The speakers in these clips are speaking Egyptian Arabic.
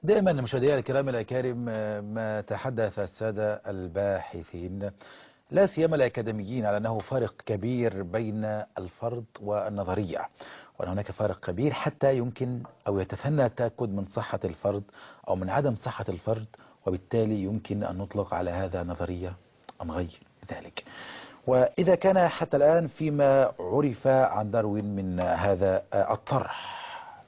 دائما مشاهدينا الكرام الأكارم ما تحدث السادة الباحثين لا سيما الأكاديميين على أنه فارق كبير بين الفرض والنظرية وأن هناك فارق كبير حتى يمكن أو يتثنى التأكد من صحة الفرض أو من عدم صحة الفرض وبالتالي يمكن أن نطلق على هذا نظرية أم غير ذلك وإذا كان حتى الآن فيما عرف عن داروين من هذا الطرح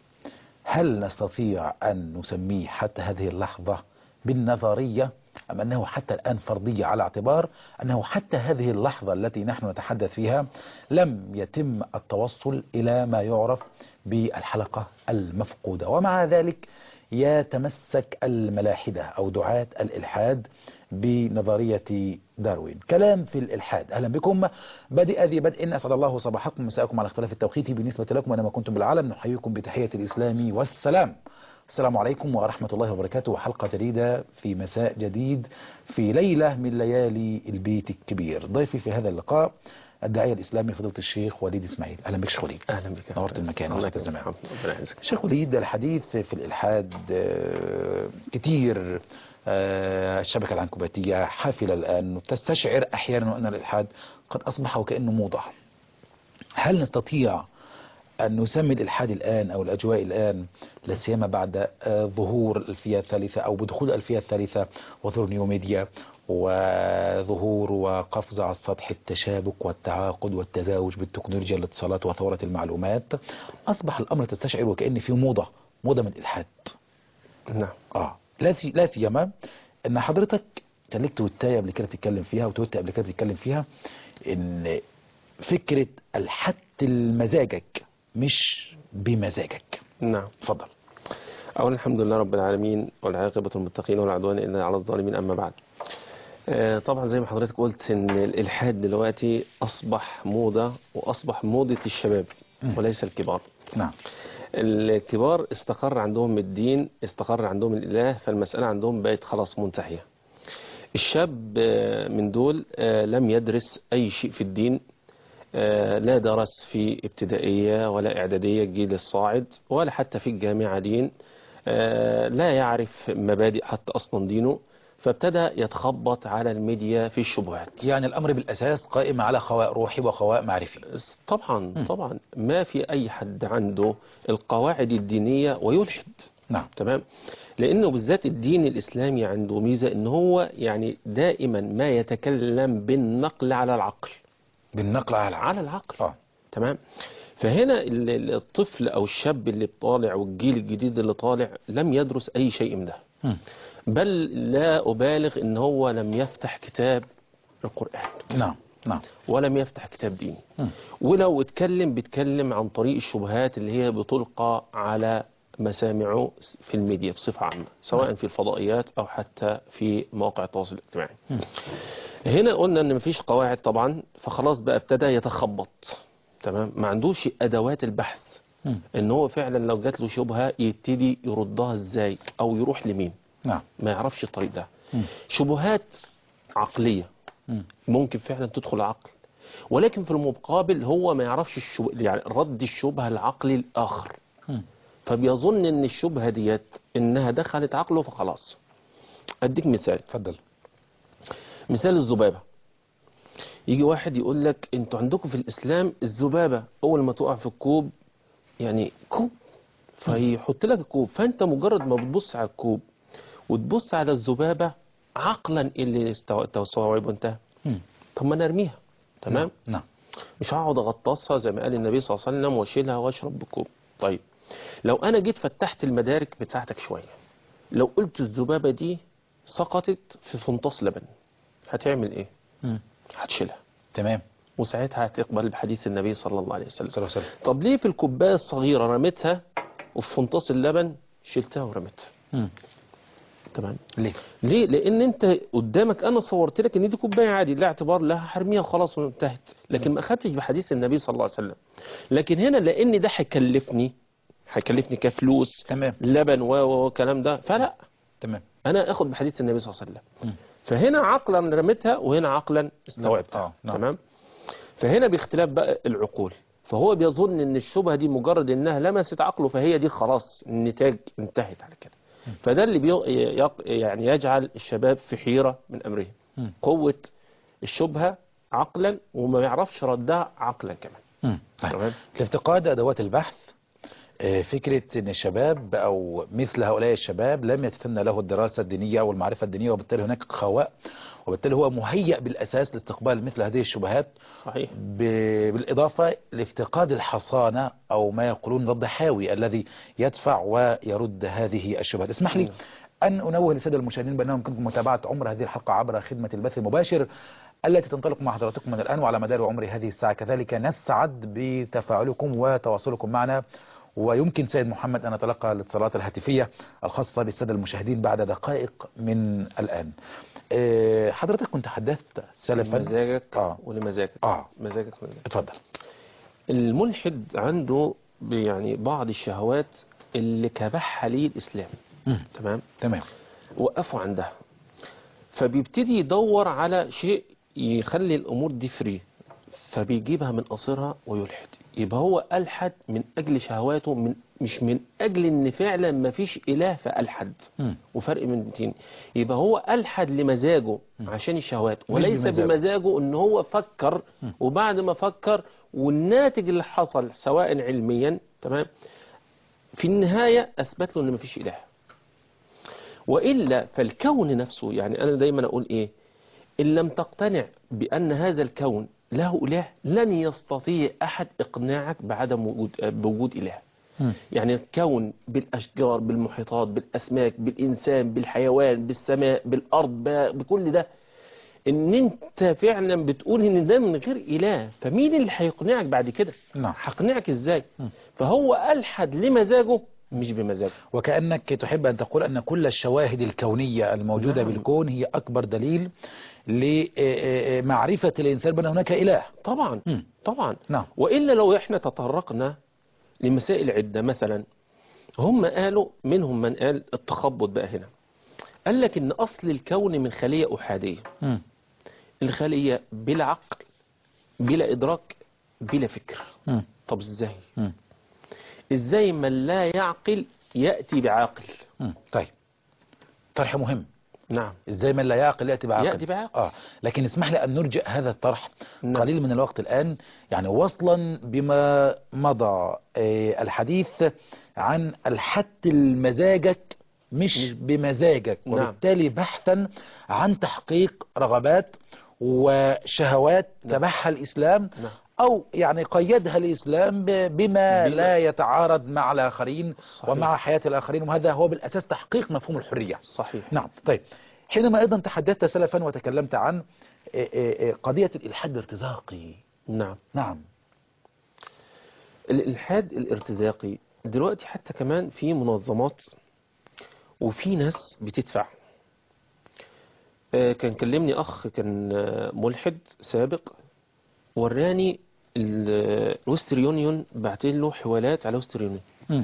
هل نستطيع أن نسميه حتى هذه اللحظة بالنظرية أم أنه حتى الآن فرضية على اعتبار أنه حتى هذه اللحظة التي نحن نتحدث فيها لم يتم التوصل إلى ما يعرف بالحلقة المفقودة ومع ذلك يتمسك الملاحدة أو دعاة الإلحاد بنظرية داروين كلام في الإلحاد أهلا بكم بادئ ذي بدء أسعد الله صباحكم مساءكم على اختلاف التوقيت بالنسبة لكم أنا ما كنتم بالعالم نحييكم بتحية الإسلام والسلام السلام عليكم ورحمة الله وبركاته حلقة جديدة في مساء جديد في ليلة من ليالي البيت الكبير ضيفي في هذا اللقاء الداعية الإسلامي فضيلة الشيخ وليد إسماعيل أهلا بك شيخ وليد اهلا بك نورت المكان الله وسط الزمان يكرمك. ربنا يعزك شيخ وليد الحديث في الإلحاد آه، كتير آه، الشبكة العنكبوتية حافلة الآن تستشعر أحيانا أن الإلحاد قد أصبح وكأنه موضة هل نستطيع أن نسمي الإلحاد الآن أو الأجواء الآن لا سيما بعد آه، ظهور الألفية الثالثة أو بدخول الألفية الثالثة وظهور نيو ميديا وظهور وقفز على السطح التشابك والتعاقد والتزاوج بالتكنولوجيا الاتصالات وثورة المعلومات أصبح الأمر تستشعر وكأن في موضة موضة من الإلحاد نعم اه لا سي- لا سيما ان حضرتك كان لك تويتايه قبل كده بتتكلم فيها وتويته قبل كده بتتكلم فيها ان فكره الحت لمزاجك مش بمزاجك نعم اتفضل أولا الحمد لله رب العالمين والعاقبة للمتقين ولا عدوان إلا على الظالمين أما بعد آه، طبعا زي ما حضرتك قلت ان الالحاد دلوقتي اصبح موضة واصبح موضة الشباب مم. وليس الكبار نعم الكبار استقر عندهم الدين استقر عندهم الاله فالمسألة عندهم بقت خلاص منتهية الشاب آه، من دول آه، لم يدرس اي شيء في الدين آه، لا درس في ابتدائية ولا إعدادية الجيل الصاعد ولا حتى في الجامعة دين آه، لا يعرف مبادئ حتى أصلا دينه فابتدى يتخبط على الميديا في الشبهات يعني الامر بالاساس قائم على خواء روحي وخواء معرفي طبعا طبعا ما في أي حد عنده القواعد الدينية ويلحد نعم تمام لأنه بالذات الدين الإسلامي عنده ميزة إن هو يعني دائما ما يتكلم بالنقل على العقل بالنقل على العقل على العقل اه تمام فهنا ال- ال- الطفل او الشاب اللي طالع والجيل الجديد اللي طالع لم يدرس اي شيء من ده مم. بل لا ابالغ ان هو لم يفتح كتاب القرآن نعم نعم ولم يفتح كتاب ديني مم. ولو اتكلم بيتكلم عن طريق الشبهات اللي هي بتلقى على مسامعه في الميديا بصفة عامة سواء في الفضائيات او حتى في مواقع التواصل الاجتماعي مم. هنا قلنا ان مفيش قواعد طبعا فخلاص بقى ابتدى يتخبط تمام ما عندوش ادوات البحث مم. ان هو فعلا لو جات له شبهه يبتدي يردها ازاي او يروح لمين نعم ما يعرفش الطريق ده مم. شبهات عقليه مم. ممكن فعلا تدخل العقل ولكن في المقابل هو ما يعرفش الشب... يعني رد الشبهه العقلي الاخر مم. فبيظن ان الشبهه ديت انها دخلت عقله فخلاص اديك مثال اتفضل مثال الذبابة يجي واحد يقول لك انتوا عندكم في الاسلام الذبابة اول ما تقع في الكوب يعني كوب فيحط لك الكوب فانت مجرد ما بتبص على الكوب وتبص على الذبابة عقلا إيه اللي استو- تستوعبه انت مم. طب ما نرميها تمام نعم مش هقعد اغطسها زي ما قال النبي صلى الله عليه وسلم واشيلها واشرب بكوب طيب لو انا جيت فتحت المدارك بتاعتك شوية لو قلت الذبابة دي سقطت في فنطاس لبن هتعمل ايه مم. هتشيلها تمام وساعتها هتقبل بحديث النبي صلى الله عليه وسلم صلى الله عليه وسلم طب ليه في الكوبايه الصغيره رميتها وفي فنطاس اللبن شلتها ورميتها مم. تمام ليه ليه لان انت قدامك انا صورت لك ان دي كوبايه عادي لا اعتبار لها هرميها وخلاص وانتهت لكن ما اخدتش بحديث النبي صلى الله عليه وسلم لكن هنا لان ده هيكلفني هيكلفني كفلوس تمام لبن و و- والكلام ده فلا تمام انا اخد بحديث النبي صلى الله عليه وسلم مم. فهنا عقلا رميتها وهنا عقلا استوعبتها آه، نعم. تمام فهنا باختلاف بقى العقول فهو بيظن ان الشبهه دي مجرد انها لمست عقله فهي دي خلاص النتاج انتهت على كده فده اللي بي يق- يعني يجعل الشباب في حيرة من أمرهم مم. قوة الشبهة عقلا وما يعرفش ردها عقلا كمان مم. طيب. تمام لافتقاد أدوات البحث آه، فكرة أن الشباب أو مثل هؤلاء الشباب لم يتثنى له الدراسة الدينية أو المعرفة الدينية وبالتالي هناك خواء وبالتالي هو مهيأ بالأساس لاستقبال مثل هذه الشبهات صحيح ب- بالإضافة لافتقاد الحصانة أو ما يقولون ضد حاوي الذي يدفع ويرد هذه الشبهات اسمح لي أن أنوه للسادة المشاهدين بأنهم يمكنكم متابعة عمر هذه الحلقة عبر خدمة البث المباشر التي تنطلق مع حضراتكم من الآن وعلى مدار عمر هذه الساعة كذلك نسعد بتفاعلكم وتواصلكم معنا ويمكن سيد محمد أن نتلقى الاتصالات الهاتفية الخاصة بالسادة المشاهدين بعد دقائق من الآن آه، حضرتك كنت حدثت سلفا لمزاجك آه. ولمزاجك آه. مزاجك ولمزاجك اتفضل الملحد عنده يعني بعض الشهوات اللي كبحها ليه الإسلام مم. تمام تمام وقفوا عندها فبيبتدي يدور على شيء يخلي الأمور دي فري فبيجيبها من قصرها ويلحد يبقى هو ألحد من أجل شهواته من مش من أجل إن فعلا ما فيش إله فألحد مم. وفرق من الاتنين يبقى هو ألحد لمزاجه عشان الشهوات مش وليس بمزاجه. بمزاجه إن هو فكر وبعد ما فكر والناتج اللي حصل سواء علميا تمام في النهاية أثبت له إن مفيش إله وإلا فالكون نفسه يعني أنا دايما أقول إيه إن لم تقتنع بأن هذا الكون له إله لن يستطيع أحد إقناعك بعدم وجود بوجود إله مم. يعني الكون بالأشجار بالمحيطات بالأسماك بالإنسان بالحيوان بالسماء بالأرض ب- بكل ده إن أنت فعلا بتقول إن ده من غير إله فمين اللي هيقنعك بعد كده نعم. هقنعك إزاي فهو ألحد لمزاجه مش بمزاجه وكأنك تحب أن تقول أن كل الشواهد الكونية الموجودة نعم. بالكون هي أكبر دليل لمعرفة الإنسان بأن هناك إله طبعا مم. طبعا نعم. وإلا لو إحنا تطرقنا لمسائل عدة مثلا هم قالوا منهم من قال التخبط بقى هنا قال لك إن أصل الكون من خلية أحادية مم. الخلية بلا عقل بلا إدراك بلا فكر مم. طب إزاي مم. إزاي من لا يعقل يأتي بعاقل مم. طيب طرح مهم نعم ازاي من لا يعقل ياتي بعقل يأتي بعقل. اه لكن اسمح لي ان نرجع هذا الطرح نعم. قليل من الوقت الان يعني وصلا بما مضى آه الحديث عن الحت المزاجك مش بمزاجك نعم. وبالتالي بحثا عن تحقيق رغبات وشهوات تبعها الاسلام نعم. او يعني قيدها الاسلام ب- بما بما- لا يتعارض مع الاخرين صحيح. ومع حياه الاخرين وهذا هو بالاساس تحقيق مفهوم الحريه صحيح نعم طيب حينما أيضا تحدثت سلفا وتكلمت عن آه، آه، آه، قضية الإلحاد الارتزاقي نعم نعم الإلحاد الارتزاقي دلوقتي حتى كمان في منظمات وفي ناس بتدفع آه، كان كلمني أخ كان آه، ملحد سابق وراني ال- الويستر يونيون بعتين له حوالات على ويستر يونيون مم.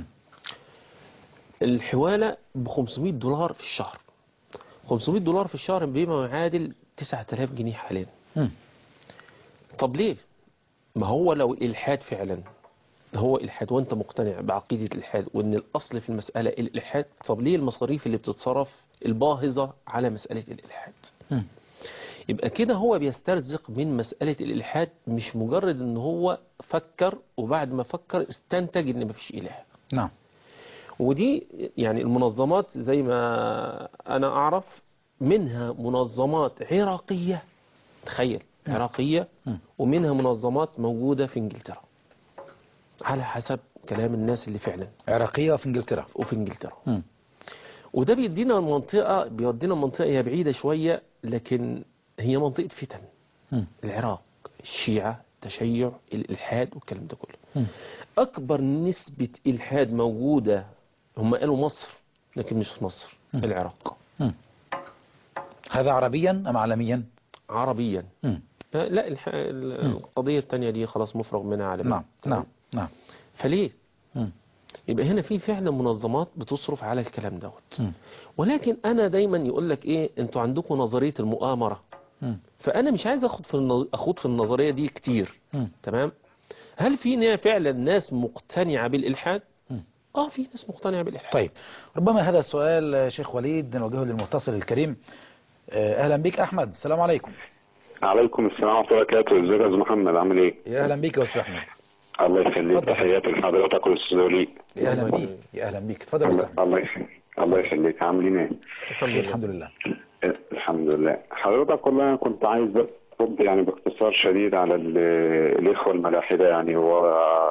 الحوالة ب 500 دولار في الشهر 500 دولار في الشهر بما يعادل 9000 جنيه حاليا مم. طب ليه ما هو لو الإلحاد فعلا هو إلحاد وانت مقتنع بعقيدة الإلحاد وان الأصل في المسألة الإلحاد طب ليه المصاريف اللي بتتصرف الباهظة على مسألة الإلحاد مم. يبقى كده هو بيسترزق من مسألة الإلحاد مش مجرد ان هو فكر وبعد ما فكر استنتج ان مفيش إله نعم ودي يعني المنظمات زي ما أنا أعرف منها منظمات عراقية تخيل عراقية مم. ومنها منظمات موجودة في إنجلترا على حسب كلام الناس اللي فعلا عراقية وفي إنجلترا وفي إنجلترا مم. وده بيدينا منطقة بيودينا منطقة هي بعيدة شوية لكن هي منطقة فتن مم. العراق الشيعة التشيع الإلحاد والكلام ده كله مم. أكبر نسبة إلحاد موجودة هم قالوا مصر لكن مش في مصر العراق مم. هذا عربيا أم عالميا عربيا مم. آه، لا الح- ال- القضية التانية دي خلاص مفرغ منها عالميا نعم نعم نعم فليه مم. يبقى هنا في فعلا منظمات بتصرف على الكلام دوت مم. ولكن انا دايما يقول لك ايه انتوا عندكم نظريه المؤامره مم. فانا مش عايز اخد في النظ- اخوض في النظريه دي كتير مم. تمام هل في نا- فعلا ناس مقتنعه بالالحاد مم. اه في ناس مقتنعه بالالحاد طيب ربما هذا السؤال آه، شيخ وليد نوجهه للمتصل الكريم آه، أهلا بك أحمد السلام عليكم عليكم السلام ورحمة الله وبركاته ازيك يا أستاذ محمد عامل ايه؟ يا أهلا بك يا أستاذ أحمد الله يخليك اتفضل. تحياتي لحضرتك والاستاذ وليد يا أهلا الله بك يخليك. يا أهلا بك تفضل يا أستاذ الله أحمد الله يخليك الله يخليك عاملين ايه؟ الحمد لله آه، الحمد لله حضرتك والله أنا كنت عايز بس ارد يعني باختصار شديد على ال- الاخوة الملاحدة يعني و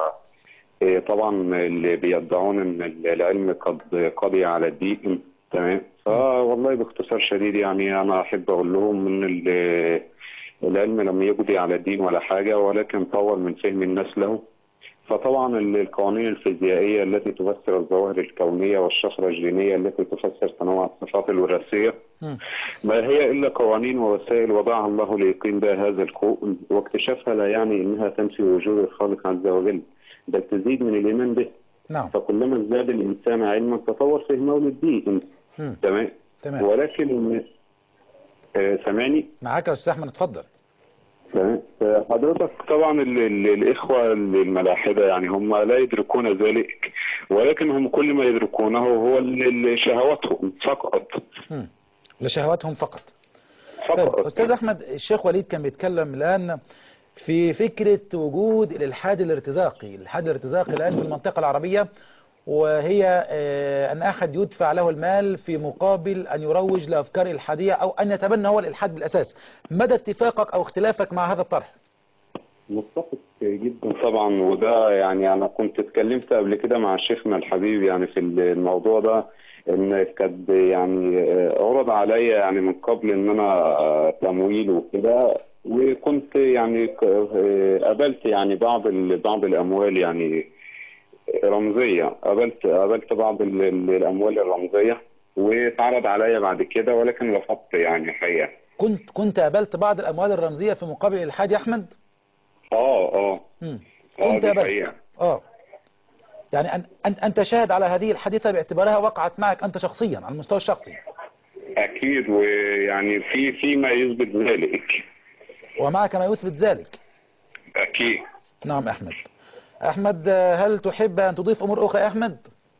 إيه طبعا اللي بيدعون ان العلم قد قضي على الدين تمام فوالله باختصار شديد يعني انا احب اقول لهم ان ال- العلم لم يقضي على الدين ولا حاجه ولكن طور من فهم الناس له فطبعا ال- القوانين الفيزيائيه التي تفسر الظواهر الكونيه والشفره الجينيه التي تفسر تنوع الصفات الوراثيه مم. ما هي إلا قوانين ووسائل وضعها الله ليقيم بها هذا الكون واكتشافها لا يعني إنها تنفي وجود الخالق عز وجل بل تزيد من الإيمان به نعم فكلما ازداد الإنسان علما تطور فهمه للدين مم. تمام تمام ولكن آه، سامعني معاك يا أستاذ أحمد اتفضل تمام حضرتك طبعا ال- ال- الإخوة الملاحدة يعني هم لا يدركون ذلك ولكن هم كل ما يدركونه هو ال- ال- شهواتهم فقط مم. لشهواتهم فقط طيب فقط أستاذ أحمد الشيخ وليد كان بيتكلم الآن في فكرة وجود الإلحاد الارتزاقي الإلحاد الارتزاقي الآن في المنطقة العربية وهي آه، أن أحد يدفع له المال في مقابل أن يروج لأفكار إلحادية أو أن يتبنى هو الإلحاد بالأساس مدى اتفاقك أو اختلافك مع هذا الطرح متفق جدا طبعا وده يعني انا كنت اتكلمت قبل كده مع شيخنا الحبيب يعني في الموضوع ده ان كانت يعني آه، عرض عليا يعني من قبل ان انا آه، تمويل وكده وكنت يعني ك- آه، قابلت يعني بعض ال- بعض الاموال يعني رمزيه قابلت قابلت بعض ال- ال- الاموال الرمزيه واتعرض عليا بعد كده ولكن رفضت يعني حقيقه كنت كنت قابلت بعض الأموال الرمزية في مقابل الإلحاد يا أحمد اه اه مم. اه كنت دي قابلت حقيقه اه يعني أن أن أنت شاهد على هذه الحادثة باعتبارها وقعت معك أنت شخصيا على المستوى الشخصي أكيد ويعني في في ما يثبت ذلك ومعك ما يثبت ذلك أكيد نعم أحمد أحمد آه، هل تحب أن تضيف أمور أخرى يا أحمد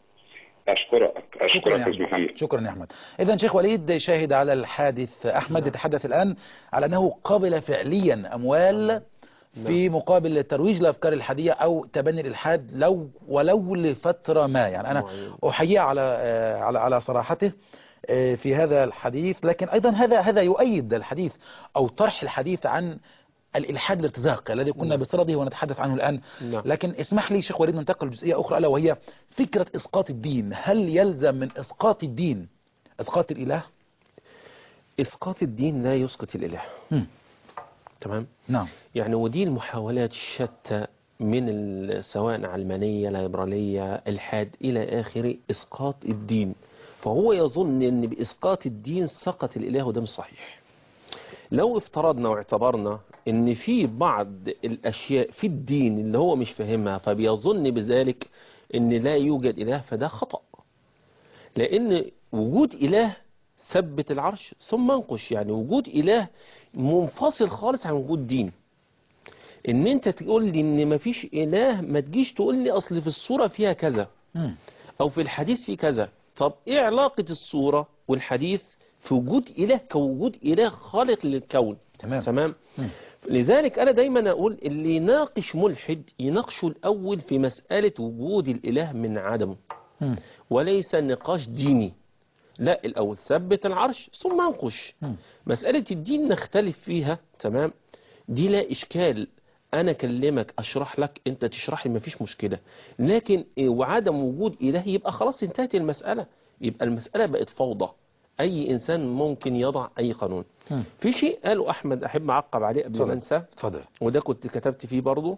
أشكرك شكرا أشكرك يا يا أستاذ أحمد محمد شكرا يا أحمد إذا شيخ وليد شاهد على الحادث أحمد يتحدث الآن على أنه قبل فعليا أموال في مقابل الترويج لأفكار الحادية أو تبني الإلحاد لو ولو لفترة ما يعني أنا معينة. أحييه على آه، على على صراحته آه، في هذا الحديث لكن أيضا هذا هذا يؤيد الحديث أو طرح الحديث عن الإلحاد الارتزاقي الذي كنا بصدده ونتحدث عنه الآن نعم. لكن اسمح لي شيخ وليد ننتقل لجزئية أخرى ألا وهي فكرة إسقاط الدين هل يلزم من إسقاط الدين إسقاط الإله؟ اسقاط الدين لا يسقط الاله مم. تمام نعم يعني ودي المحاولات الشتى من ال- سواء علمانية ليبرالية الحاد إلى آخره إسقاط الدين فهو يظن أن بإسقاط الدين سقط الإله وده مش صحيح لو افترضنا واعتبرنا أن في بعض الأشياء في الدين اللي هو مش فاهمها فبيظن بذلك أن لا يوجد إله فده خطأ لأن وجود إله ثبت العرش ثم انقش يعني وجود إله منفصل خالص عن وجود دين ان انت تقول لي ان مفيش اله ما تجيش تقول لي اصل في الصورة فيها كذا مم. او في الحديث في كذا طب ايه علاقة الصورة والحديث في وجود اله كوجود اله خالق للكون تمام. تمام مم. لذلك انا دايما اقول اللي يناقش ملحد يناقشه الاول في مسألة وجود الاله من عدمه مم. وليس نقاش ديني لا الأول ثبت العرش ثم انقش مم. مسألة الدين نختلف فيها تمام دي لا إشكال أنا أكلمك أشرح لك أنت تشرح لي مفيش مشكلة لكن إيه، وعدم وجود إله يبقى خلاص انتهت المسألة يبقى المسألة بقت فوضى أي إنسان ممكن يضع أي قانون مم. في شيء قاله أحمد أحب أعقب عليه قبل اتفضل. ما أنسى اتفضل وده كنت كتبت فيه برضو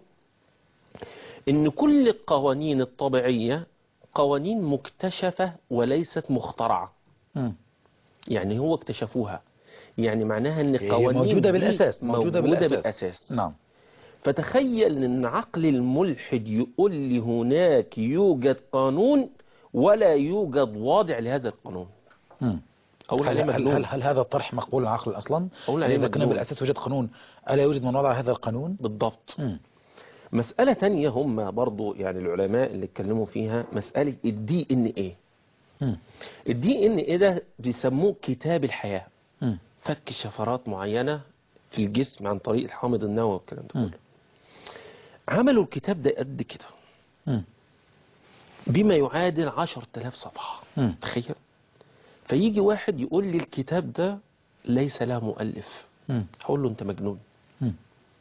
ان كل القوانين الطبيعية قوانين مكتشفة وليست مخترعة مم. يعني هو اكتشفوها يعني معناها ان هي قوانين موجودة دي بالأساس، موجودة بالأساس. بالأساس. نعم فتخيل ان عقل الملحد يقول لي هناك يوجد قانون ولا يوجد واضع لهذا القانون مم. اقول هل, عليه هل, مجنون هل, هل هذا الطرح مقبول عقلا أصلا؟ أقول يعني عليه إذا كان مجنون. بالأساس يوجد قانون ألا يوجد من وضع هذا القانون؟ بالضبط مم. مسألة تانية هم برضو يعني العلماء اللي اتكلموا فيها مسألة الدي ان ايه مم. الدي ان ايه ده بيسموه كتاب الحياة مم. فك شفرات معينة في الجسم عن طريق الحامض النووي والكلام ده مم. كله عملوا الكتاب ده قد كده مم. بما يعادل عشر تلاف صفحة مم. تخيل فيجي واحد يقول لي الكتاب ده ليس له مؤلف مم. هقول له انت مجنون مم.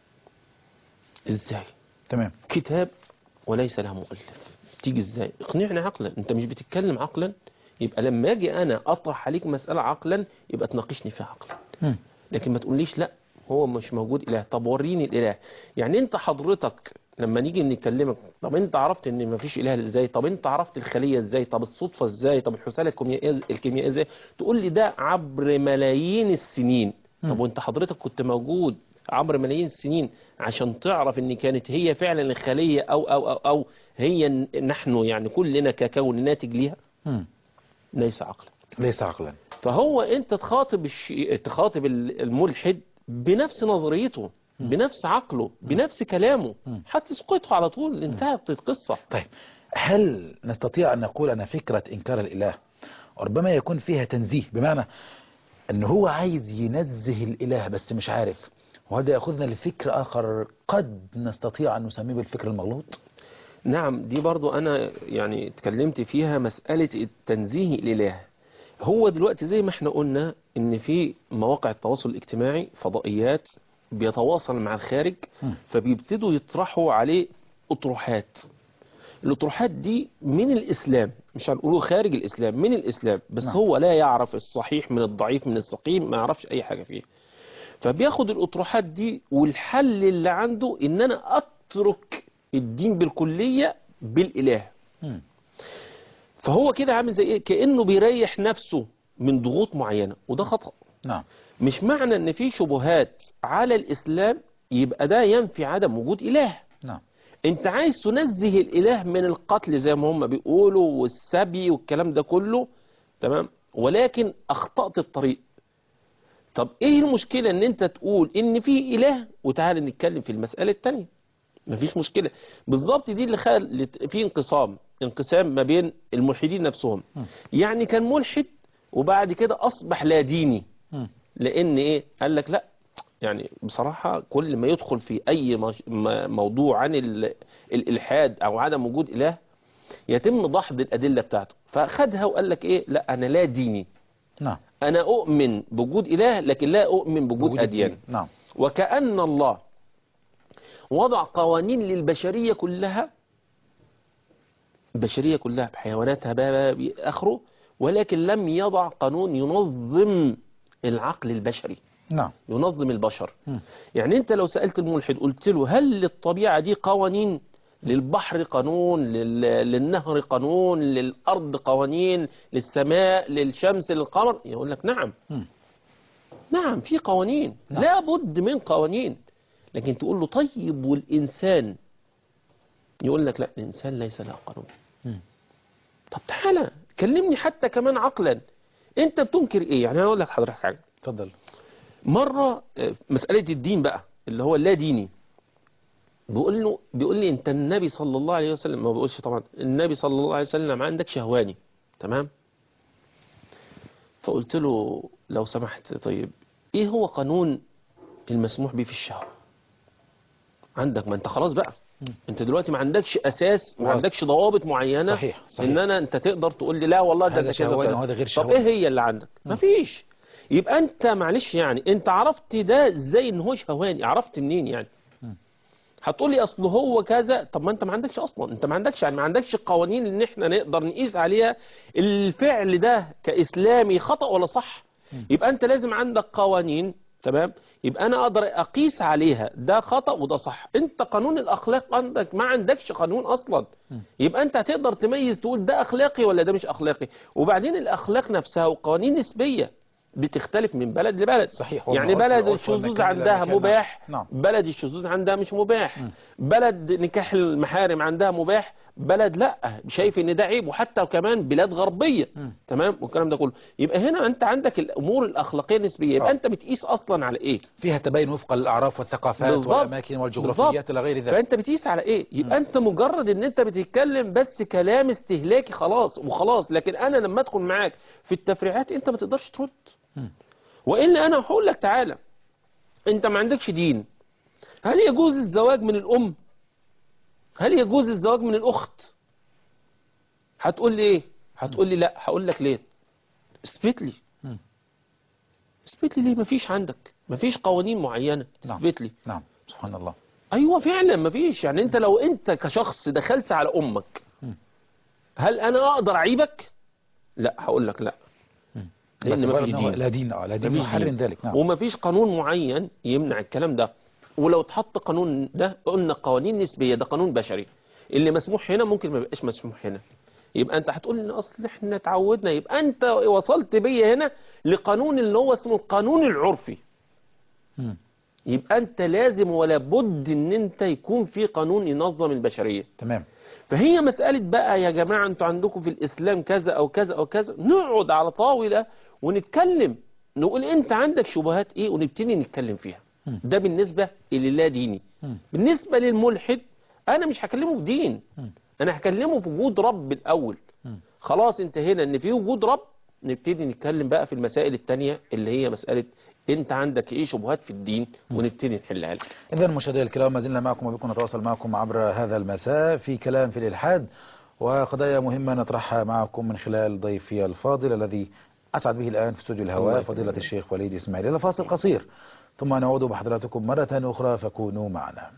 ازاي تمام كتاب وليس له مؤلف تيجي ازاي اقنعني عقلا انت مش بتتكلم عقلا يبقى لما اجي انا اطرح عليك مسألة عقلا يبقى تناقشني فيها عقلا مم. لكن ما تقوليش لا هو مش موجود اله طب وريني الاله يعني انت حضرتك لما نيجي نكلمك طب انت عرفت ان ما فيش اله ازاي طب انت عرفت الخليه ازاي طب الصدفه ازاي طب الحساله الكيميائيه الكيميائيه ازاي تقول لي ده عبر ملايين السنين طب مم. وانت حضرتك كنت موجود عبر ملايين السنين عشان تعرف ان كانت هي فعلا الخليه او او او, أو هي ن- نحن يعني كلنا ككون ناتج ليها مم. ليس عقلا ليس عقلا فهو انت تخاطب الشيء تخاطب ال- الملحد بنفس نظريته بنفس عقله بنفس كلامه مم. هتسقطه على طول انتهت القصة طيب هل نستطيع أن نقول أن فكرة إنكار الإله ربما يكون فيها تنزيه بمعنى أن هو عايز ينزه الإله بس مش عارف وهذا يأخذنا لفكر آخر قد نستطيع أن نسميه بالفكر المغلوط نعم دي برضو انا يعني اتكلمت فيها مسألة التنزيه الاله هو دلوقتي زي ما احنا قلنا ان في مواقع التواصل الاجتماعي فضائيات بيتواصل مع الخارج مم. فبيبتدوا يطرحوا عليه اطروحات الاطروحات دي من الاسلام مش هنقوله خارج الاسلام من الاسلام بس نعم. هو لا يعرف الصحيح من الضعيف من السقيم ما يعرفش اي حاجة فيه فبياخد الاطروحات دي والحل اللي عنده ان انا اترك الدين بالكلية بالاله مم. فهو كده عامل زي ايه كانه بيريح نفسه من ضغوط معينه وده خطا نعم مش معنى ان في شبهات على الاسلام يبقى ده ينفي عدم وجود اله نعم انت عايز تنزه الاله من القتل زي ما هم بيقولوا والسبي والكلام ده كله تمام ولكن اخطأت الطريق طب ايه المشكلة ان انت تقول ان في اله وتعالى نتكلم في المسألة التانية مفيش مشكلة بالظبط دي اللي خلت في انقسام انقسام ما بين الملحدين نفسهم م. يعني كان ملحد وبعد كده اصبح لا ديني مم. لان ايه قال لك لا يعني بصراحة كل ما يدخل في اي مش- م- موضوع عن ال- الالحاد او عدم وجود اله يتم دحض الادلة بتاعته فاخدها وقال لك ايه لا انا لا ديني نعم انا اؤمن بوجود اله لكن لا اؤمن بوجود وجود اديان الدين. نعم وكأن الله وضع قوانين للبشرية كلها البشرية كلها بحيواناتها بقى بآخره ولكن لم يضع قانون ينظم العقل البشري نعم ينظم البشر مم. يعني انت لو سألت الملحد قلت له هل للطبيعة دي قوانين للبحر قانون لل... للنهر قانون للأرض قوانين للسماء للشمس للقمر يقول لك نعم مم. نعم في قوانين نعم. لا بد من قوانين لكن تقول له طيب والإنسان يقول لك لا الإنسان ليس له قانون مم. طب تعالى كلمني حتى كمان عقلا انت بتنكر ايه يعني انا اقول لك حضرتك حاجه تفضل مرة آه، مسألة الدين بقى اللي هو اللا ديني بيقول له بيقول لي انت النبي صلى الله عليه وسلم ما بقولش طبعا النبي صلى الله عليه وسلم عندك شهواني تمام فقلت له لو سمحت طيب ايه هو قانون المسموح به في الشهوة عندك ما انت خلاص بقى مم. انت دلوقتي ما عندكش اساس ما واضح. عندكش ضوابط معينة صحيح صحيح ان انا انت تقدر تقول لي لا والله ده هذا ده كذا شهواني وكذا. وهذا غير طب شهواني. ايه هي اللي عندك مم. مفيش يبقى انت معلش يعني انت عرفت ده ازاي ان هو شهواني عرفت منين يعني مم. هتقول لي اصل هو كذا طب ما انت ما عندكش اصلا انت ما عندكش يعني ما عندكش قوانين ان احنا نقدر نقيس عليها الفعل ده كاسلامي خطأ ولا صح مم. يبقى انت لازم عندك قوانين تمام يبقى انا اقدر اقيس عليها ده خطأ وده صح انت قانون الاخلاق عندك ما عندكش قانون اصلا مم. يبقى انت هتقدر تميز تقول ده اخلاقي ولا ده مش اخلاقي وبعدين الاخلاق نفسها وقوانين نسبية بتختلف من بلد لبلد صحيح يعني والعرف- بلد والعرف الشذوذ والمكان إلى عندها مكان. مباح نعم. بلد الشذوذ عندها مش مباح مم. بلد نكاح المحارم عندها مباح بلد لا شايف ان ده عيب وحتى كمان بلاد غربيه مم. تمام والكلام ده كله يبقى هنا انت عندك الامور الاخلاقيه النسبيه يبقى آه. انت بتقيس اصلا على ايه فيها تباين وفق الأعراف والثقافات بالضبط. والأماكن والجغرافيات بالضبط. إلى غير ذلك فانت بتقيس على ايه يبقى انت مجرد ان انت بتتكلم بس كلام استهلاكي خلاص وخلاص لكن انا لما ادخل معاك في التفريعات انت ما تقدرش ترد مم. والا انا هقول لك تعالى انت ما عندكش دين هل يجوز الزواج من الام هل يجوز الزواج من الاخت هتقول لي ايه هتقول لي لا هقول لك ليه اثبت لي مم. اثبت لي ليه مفيش عندك مفيش قوانين معينه نعم. تثبت لي نعم سبحان الله ايوه فعلا مفيش يعني انت لو انت كشخص دخلت على امك مم. هل انا اقدر اعيبك لا هقول لك لا لان باعتبار مفيش أنه دين لا دين آه، لا دين مفيش محرم دين. ذلك نعم ومفيش قانون معين يمنع الكلام ده ولو اتحط قانون ده قلنا قوانين نسبيه ده قانون بشري اللي مسموح هنا ممكن ما يبقاش مسموح هنا يبقى انت هتقول ان اصل احنا اتعودنا يبقى انت وصلت بيا هنا لقانون اللي هو اسمه القانون العرفي مم. يبقى انت لازم ولا بد ان انت يكون في قانون ينظم البشريه تمام فهي مسألة بقى يا جماعة انتوا عندكم في الإسلام كذا أو كذا أو كذا نقعد على طاولة ونتكلم نقول أنت عندك شبهات إيه ونبتدي نتكلم فيها مم. ده بالنسبة اللي لا ديني مم. بالنسبة للملحد أنا مش هكلمه في دين مم. أنا هكلمه في وجود رب الأول مم. خلاص انتهينا إن في وجود رب نبتدي نتكلم بقى في المسائل التانية اللي هي مسألة أنت عندك إيه شبهات في الدين ونبتدي نحلها لك إذا مشاهدينا الكرام ما زلنا معكم وبكم نتواصل معكم عبر هذا المساء في كلام في الإلحاد وقضايا مهمة نطرحها معكم من خلال ضيفي الفاضل الذي أسعد به الآن في استوديو الله الهواء يكرمك. فضيلة الشيخ وليد إسماعيل إلى فاصل قصير ثم نعود بحضراتكم مرة أخرى فكونوا معنا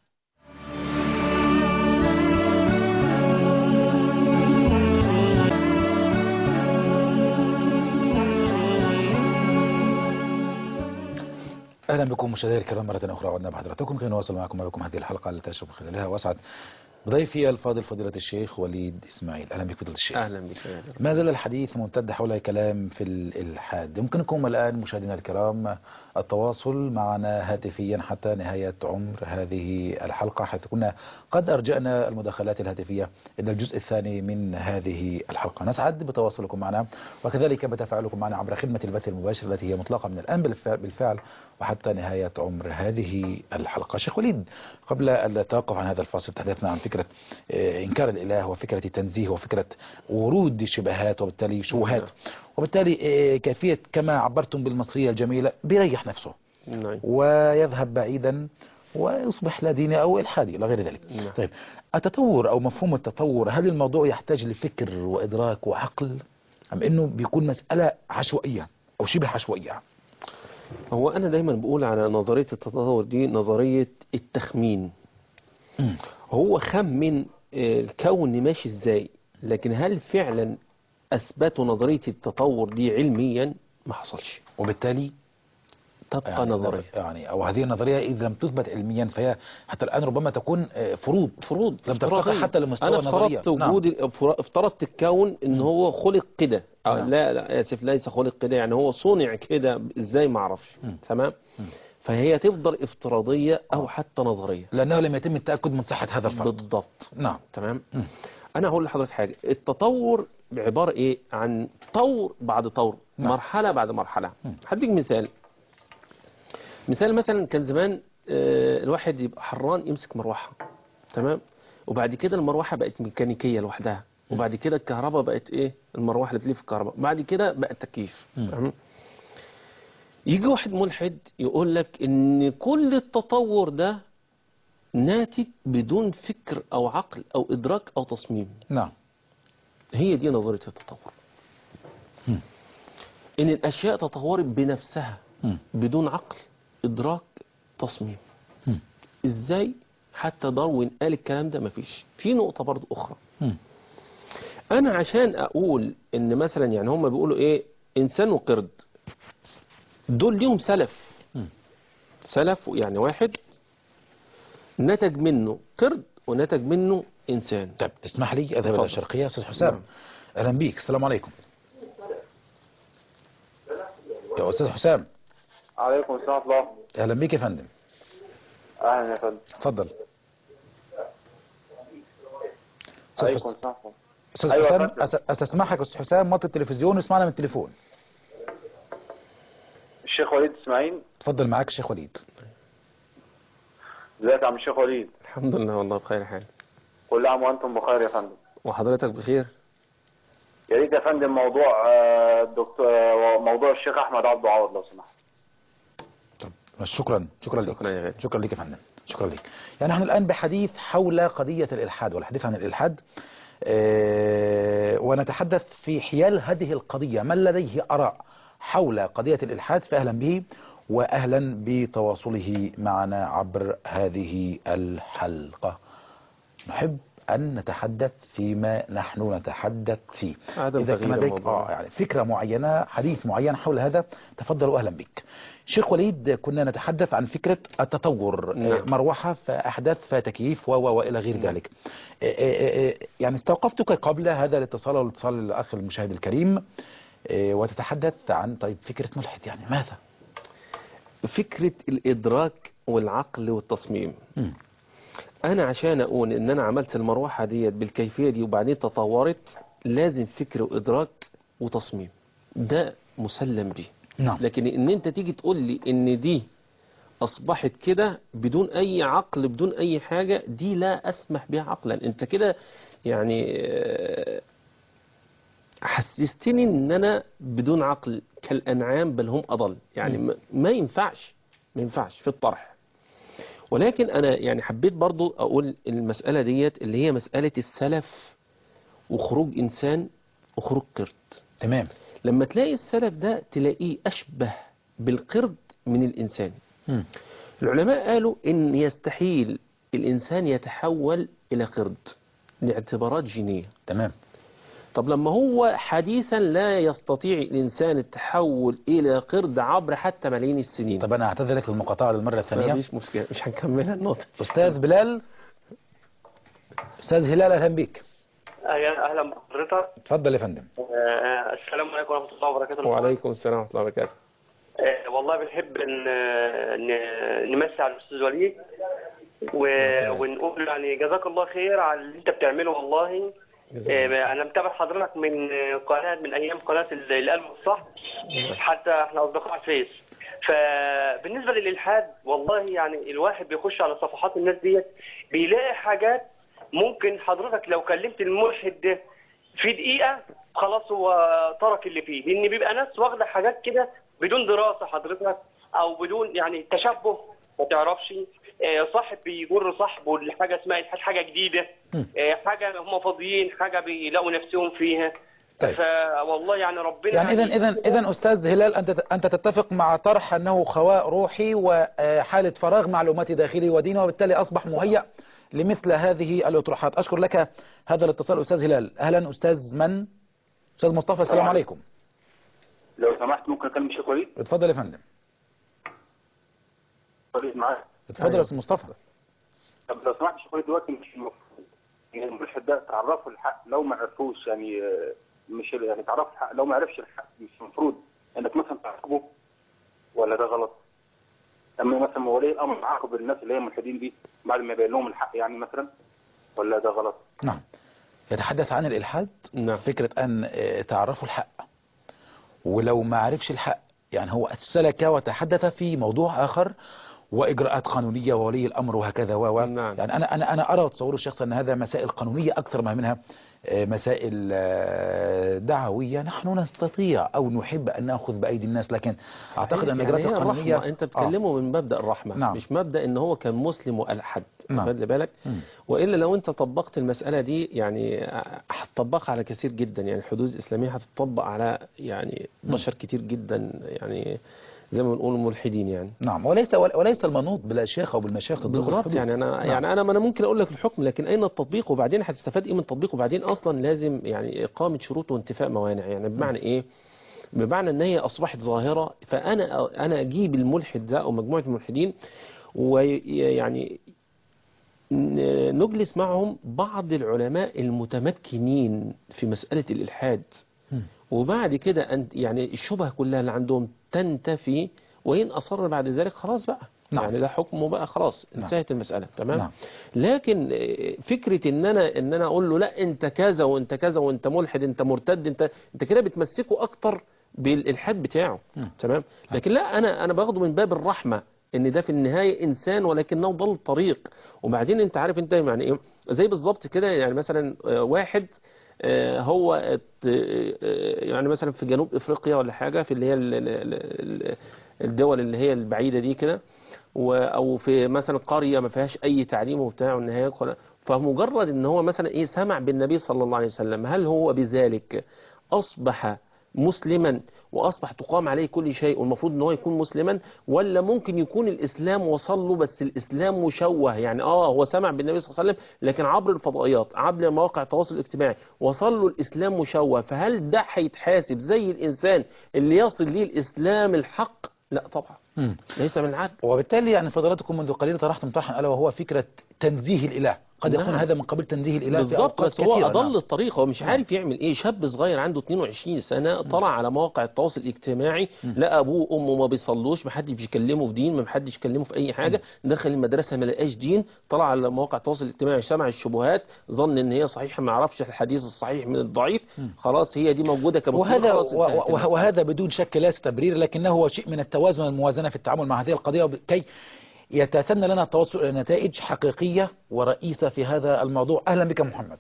اهلا بكم مشاهدينا الكرام مره اخرى عدنا بحضراتكم كي نواصل معكم وبكم هذه الحلقه التي اشرف خلالها واسعد بضيفي الفاضل فضيله الشيخ وليد اسماعيل اهلا بك فضيله الشيخ أهلا بك يا هلا. ما زال الحديث ممتد حول كلام في الإلحاد يمكنكم الآن مشاهدينا الكرام التواصل معنا هاتفيا حتى نهاية عمر هذه الحلقة حيث كنا قد أرجأنا المداخلات الهاتفية إلى الجزء الثاني من هذه الحلقة نسعد بتواصلكم معنا وكذلك بتفاعلكم معنا عبر خدمة البث المباشر التي هي مطلقة من الآن بالف- بالفعل وحتى نهاية عمر هذه الحلقة شيخ وليد قبل التوقف عن هذا الفاصل تحدثنا عن فكرة آه، إنكار الإله وفكرة التنزيه وفكرة ورود الشبهات وبالتالي شبهات وبالتالي آه، كيفية كما عبرتم بالمصرية الجميلة بيريح نفسه نعم ويذهب بعيدا ويصبح لا ديني أو إلحادي إلى غير ذلك نعم. طيب التطور أو مفهوم التطور هل الموضوع يحتاج لفكر وإدراك وعقل أم أنه بيكون مسألة عشوائية أو شبه عشوائية هو أنا دايما بقول على نظرية التطور دي نظرية التخمين مم. هو خمن آه، الكون ماشي ازاي لكن هل فعلا أثبتوا نظرية التطور دي علميا ما حصلش وبالتالي تبقى يعني نظرية يعني أو هذه النظرية إذا لم تثبت علميا فهي حتى الآن ربما تكون آه، فروض فروض لم ترتقي افتراضية. حتى لمستوى انا النظرية. افترضت نعم. وجود افر- افترضت الكون ان هو خلق كده آه، نعم. لا لا اسف ليس خلق كده يعني هو صنع كده ازاي ما اعرفش مم. تمام فهي تفضل افتراضية او حتى نظرية لأنه لم يتم التأكد من صحة هذا الفرض بالضبط نعم تمام مم. انا هقول لحضرتك حاجه التطور عباره ايه عن طور بعد طور نعم. مرحله بعد مرحله مم. هديك مثال مثال مثلا كان زمان آه، الواحد يبقى حران يمسك مروحه تمام وبعد كده المروحه بقت ميكانيكيه لوحدها وبعد كده الكهرباء بقت ايه المروحه اللي بتلف الكهرباء بعد كده بقى تكييف مم. تمام يجي واحد ملحد يقول لك ان كل التطور ده ناتج بدون فكر او عقل او ادراك او تصميم نعم هي دي نظرية التطور مم. ان الاشياء تطورت بنفسها مم. بدون عقل ادراك تصميم مم. ازاي حتى داروين قال الكلام ده مفيش في نقطة برضو اخرى مم. انا عشان اقول ان مثلا يعني هم بيقولوا ايه انسان وقرد دول ليهم سلف مم. سلف يعني واحد نتج منه قرد ونتج منه انسان طيب تسمح لي أذهب إلى تفضل. الشرقية أستاذ حسام نعم. أهلا بك السلام عليكم أستاذ حسام عليكم السلام ورحمة الله أهلا بيك يا فندم أهلا يا فندم اتفضل أستاذ عليكم حس- السلام ورحمة الله أستاذ أيوة يا حسام فندم. أس- أستسمحك يا أستاذ حسام وطي التلفزيون واسمعنا من التليفون الشيخ وليد إسماعيل اتفضل معاك الشيخ وليد ازيك يا عم الشيخ وليد الحمد لله والله بخير حال كل عام وأنتم بخير يا فندم وحضرتك بخير يا ريت يا فندم موضوع آه، الدكتور آه، موضوع الشيخ أحمد عبد العوض لو سمحت طب شكرا شكرا لك شكرا يا غالي شكرا لك يا فندم شكرا لك يعني نحن الآن بحديث حول قضية الإلحاد والحديث عن الإلحاد آه، ونتحدث في حيال هذه القضية من لديه أراء حول قضية الإلحاد فأهلا به وأهلا بتواصله معنا عبر هذه الحلقة نحب أن نتحدث فيما نحن نتحدث فيه عدم إذا تغيير كان لديك الموضوع. آه يعني فكرة معينة حديث معين حول هذا تفضل وأهلا بك شيخ وليد كنا نتحدث عن فكرة التطور نعم. آه، مروحة فأحداث فتكييف و و وإلى غير ذلك آه، آه، آه، يعني استوقفتك قبل هذا الاتصال والاتصال الأخ المشاهد الكريم آه، وتتحدث عن طيب فكرة ملحد يعني ماذا؟ فكرة الإدراك والعقل والتصميم مم. أنا عشان أقول إن أنا عملت المروحة ديت بالكيفية دي وبعدين تطورت لازم فكر وإدراك وتصميم ده مسلم به نعم لكن إن أنت تيجي تقول لي إن دي أصبحت كده بدون أي عقل بدون أي حاجة دي لا أسمح بها عقلا أنت كده يعني آه، حسستني إن أنا بدون عقل كالأنعام بل هم أضل يعني ما- ما ينفعش ما ينفعش في الطرح ولكن أنا يعني حبيت برضو أقول المسألة ديت اللي هي مسألة السلف وخروج إنسان وخروج قرد تمام لما تلاقي السلف ده تلاقيه أشبه بالقرد من الإنسان مم. العلماء قالوا إن يستحيل الإنسان يتحول إلى قرد لاعتبارات جينية تمام طب لما هو حديثا لا يستطيع الإنسان التحول إلى قرد عبر حتى ملايين السنين طب أنا أعتذر لك للمقاطعة للمرة الثانية مفيش مشكلة مش هنكملها النقطة دي. أستاذ بلال أستاذ هلال أهلا بك أهلا أهلا بحضرتك اتفضل يا فندم آه، السلام عليكم ورحمة الله وبركاته وعليكم السلام ورحمة الله وبركاته آه، والله بنحب إن ن- نمسي على الأستاذ وليد و- ونقول يعني جزاك الله خير على اللي أنت بتعمله والله آه، أنا متابع حضرتك من قناة من أيام قناة ال- القلب الصح حتى إحنا أصدقاء فيس فبالنسبة للإلحاد والله يعني الواحد بيخش على صفحات الناس ديت بيلاقي حاجات ممكن حضرتك لو كلمت الملحد ده في دقيقة خلاص هو ترك اللي فيه لأن بيبقى ناس واخدة حاجات كده بدون دراسة حضرتك أو بدون يعني تشبه ما تعرفش آه، صاحب بيجر صاحبه لحاجة اسمها إلحاد حاجة جديدة مم. آه، حاجة هم فاضيين حاجة بيلاقوا نفسهم فيها طيب. فوالله يعني ربنا يعني اذا اذا اذا استاذ هلال انت انت تتفق مع طرح انه خواء روحي وحاله فراغ معلوماتي داخلي وديني وبالتالي اصبح مهيأ لمثل هذه الاطروحات اشكر لك هذا الاتصال استاذ هلال اهلا استاذ من استاذ مصطفى السلام عليكم لو سمحت ممكن أكلم الشيخ وليد اتفضل يا فندم وليد معاك اتفضل يا استاذ مصطفى طب لو سمحت الشيخ وليد دلوقتي مش المفروض يعني الملحد ده تعرفوا الحق لو ما عرفوش يعني آه، مش يعني تعرفوا الحق لو ما عرفش الحق مش المفروض انك مثلا تعاقبه ولا ده غلط؟ اما مثلا ولي الامر عاقب الناس اللي هي الملحدين دي بعد ما يبين لهم الحق يعني مثلا ولا ده غلط؟ نعم يتحدث عن الالحاد نعم فكره ان آه، تعرفوا الحق ولو ما عرفش الحق يعني هو سلك وتحدث في موضوع اخر واجراءات قانونيه وولي الامر وهكذا و و. نعم. يعني انا انا انا ارى تصور الشخص ان هذا مسائل قانونيه اكثر ما منها آه، مسائل آه، دعويه نحن نستطيع او نحب ان ناخذ بايدي الناس لكن اعتقد ان يعني الاجراءات هي القانونيه الرحمة انت بتكلمه من مبدأ الرحمة نعم. مش مبدأ ان هو كان مسلم والحد نعم. خد بالك مم. والا لو انت طبقت المسألة دي يعني هتطبقها على كثير جدا يعني الحدود الإسلامية هتطبق على يعني بشر كتير جدا يعني زي ما بنقول ملحدين يعني نعم وليس وليس المنوط بالاشياخ او بالمشايخ تطبيق بالظبط الحدود. يعني انا نعم. يعني انا ما انا ممكن اقول لك الحكم لكن اين التطبيق وبعدين هتستفاد ايه من التطبيق وبعدين اصلا لازم يعني اقامه شروط وانتفاء موانع يعني بمعنى ايه بمعنى ان هي اصبحت ظاهره فانا انا اجيب الملحد ده او مجموعه الملحدين ويعني ن- نجلس معهم بعض العلماء المتمكنين في مساله الالحاد وبعد كده أنت يعني الشبهة كلها اللي عندهم تنتفي وإن أصر بعد ذلك خلاص بقى نعم. يعني ده حكمه بقى خلاص نعم. انتهت المسألة تمام نعم. لكن آه، فكرة ان انا ان انا اقول له لا انت كذا وانت كذا وانت ملحد انت مرتد انت انت كده بتمسكه اكتر بالالحاد بتاعه مم. تمام لكن لا انا انا باخده من باب الرحمة ان ده في النهاية انسان ولكنه ضل الطريق وبعدين انت عارف انت يعني ايه زي بالظبط كده يعني مثلا آه، واحد آه، هو ات- آه، يعني مثلا في جنوب افريقيا ولا حاجة في اللي هي ال- ال- ال- الدول اللي هي البعيدة دي كده و- او في مثلا قرية ما فيهاش اي تعليم وبتاع وان هي يدخل فمجرد ان هو مثلا ايه سمع بالنبي صلى الله عليه وسلم هل هو بذلك اصبح مسلما واصبح تقام عليه كل شيء والمفروض ان هو يكون مسلما ولا ممكن يكون الاسلام وصل له بس الاسلام مشوه يعني اه هو سمع بالنبي صلى الله عليه وسلم لكن عبر الفضائيات عبر مواقع التواصل الاجتماعي وصل له الاسلام مشوه فهل ده هيتحاسب زي الانسان اللي يصل ليه الاسلام الحق لا طبعا مم. ليس من العدل وبالتالي يعني فضلاتكم منذ قليل طرحتم طرحا ألا وهو فكرة تنزيه الإله قد يكون نعم. هذا من قبيل تنزيه الإله في بالظبط أوقات بس هو كثيرة اضل نعم. الطريق هو مش عارف يعمل ايه شاب صغير عنده 22 سنه طلع على مواقع التواصل الاجتماعي لا ابوه وامه ما بيصلوش ما حدش بيكلمه في دين ما حدش يكلمه في اي حاجه دخل المدرسه ما لقاش دين طلع على مواقع التواصل الاجتماعي سمع الشبهات ظن ان هي صحيحه ما يعرفش الحديث الصحيح من الضعيف خلاص هي دي موجوده كمسلم وهذا خلاص و- انتهت و- المسألة. وهذا بدون شك ليس تبرير لكنه هو شيء من التوازن والموازنة في التعامل مع هذه القضية كي يتثنى لنا التوصل إلى نتائج حقيقية ورئيسة في هذا الموضوع أهلا بك محمد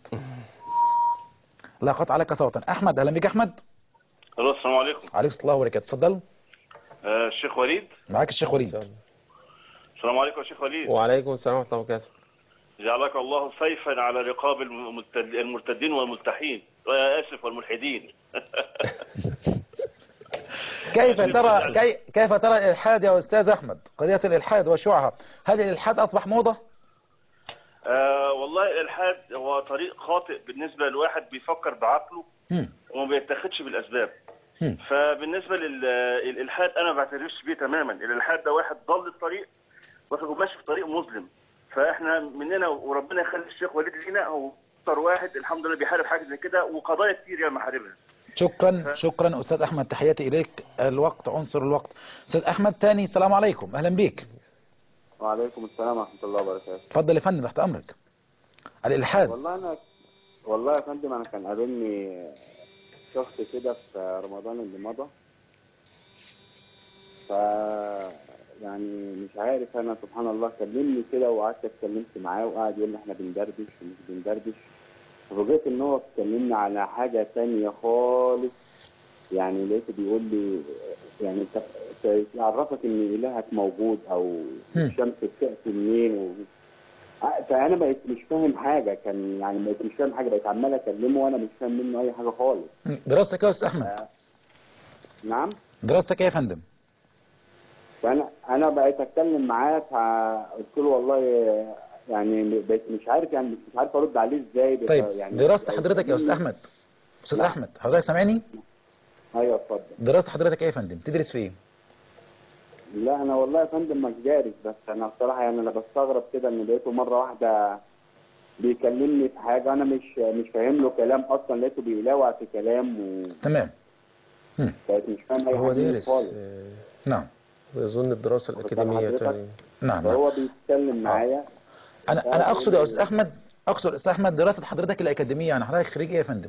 لا قطع لك صوتا أحمد أهلا بك أحمد الو السلام عليكم عليكم الله وبركاته تفضل آه الشيخ وليد معك الشيخ وليد السلام عليكم يا شيخ وليد وعليكم السلام ورحمه الله وبركاته جعلك الله سيفا على رقاب المرتد- المرتدين والملتحين آه اسف والملحدين كيف ترى كي كيف ترى الإلحاد يا أستاذ أحمد قضية الإلحاد وشيوعها هل الإلحاد أصبح موضة؟ آه والله الالحاد هو طريق خاطئ بالنسبه لواحد بيفكر بعقله مم. وما بيتخذش بالاسباب مم. فبالنسبه للالحاد انا ما بعترفش بيه تماما الالحاد ده واحد ضل الطريق واحد ماشي في طريق مظلم فاحنا مننا وربنا يخلي الشيخ وليد لينا هو اكتر واحد الحمد لله بيحارب حاجه زي كده وقضايا كتير يا محاربها شكرا شكرا أستاذ أحمد تحياتي إليك الوقت عنصر الوقت أستاذ أحمد تاني السلام عليكم أهلا بيك وعليكم السلام ورحمة الله وبركاته تفضل يا فندم تحت أمرك الإلحاد والله أنا والله يا فندم أنا كان قابلني شخص كده في رمضان اللي مضى ف يعني مش عارف أنا سبحان الله كلمني كده وقعدت اتكلمت معاه وقعد يقول لي إحنا بندردش ومش بندردش فوجئت إن هو اتكلمنا على حاجة تانية خالص يعني لقيته بيقول لي يعني انت انت يعرفك ان الهك موجود او هم. الشمس بتأتي منين و... آه، فانا بقيت مش فاهم حاجه كان يعني بقيت مش فاهم حاجه بقيت عمال اكلمه وانا مش فاهم منه اي حاجه خالص دراستك يا أستاذ أحمد نعم دراستك إيه يا فندم فانا انا بقيت اتكلم معاه فقلت له والله يعني بقيت مش عارف يعني مش عارف ارد عليه ازاي بقيت طيب يعني دراسة حضرتك يا أستاذ أحمد أستاذ نعم. أحمد حضرتك سامعني ايوه اتفضل دراسة حضرتك إيه يا فندم تدرس في إيه لا انا والله يا فندم مش دارس بس انا بصراحه يعني انا بستغرب كده ان لقيته مره واحده بيكلمني في حاجه انا مش مش فاهم له كلام اصلا لقيته بيلاوع في كلام تمام هم. وبقيت مش فاهم اي هو حاجه منه دارس خالص آه، نعم يظن الدراسه الاكاديميه حضرتك؟ تاني نعم نعم فهو بيتكلم معايا أنا أنا أقصد يا أستاذ أحمد أقصد أستاذ أحمد دراسة حضرتك الأكاديمية يعني حضرتك خريج إيه يا فندم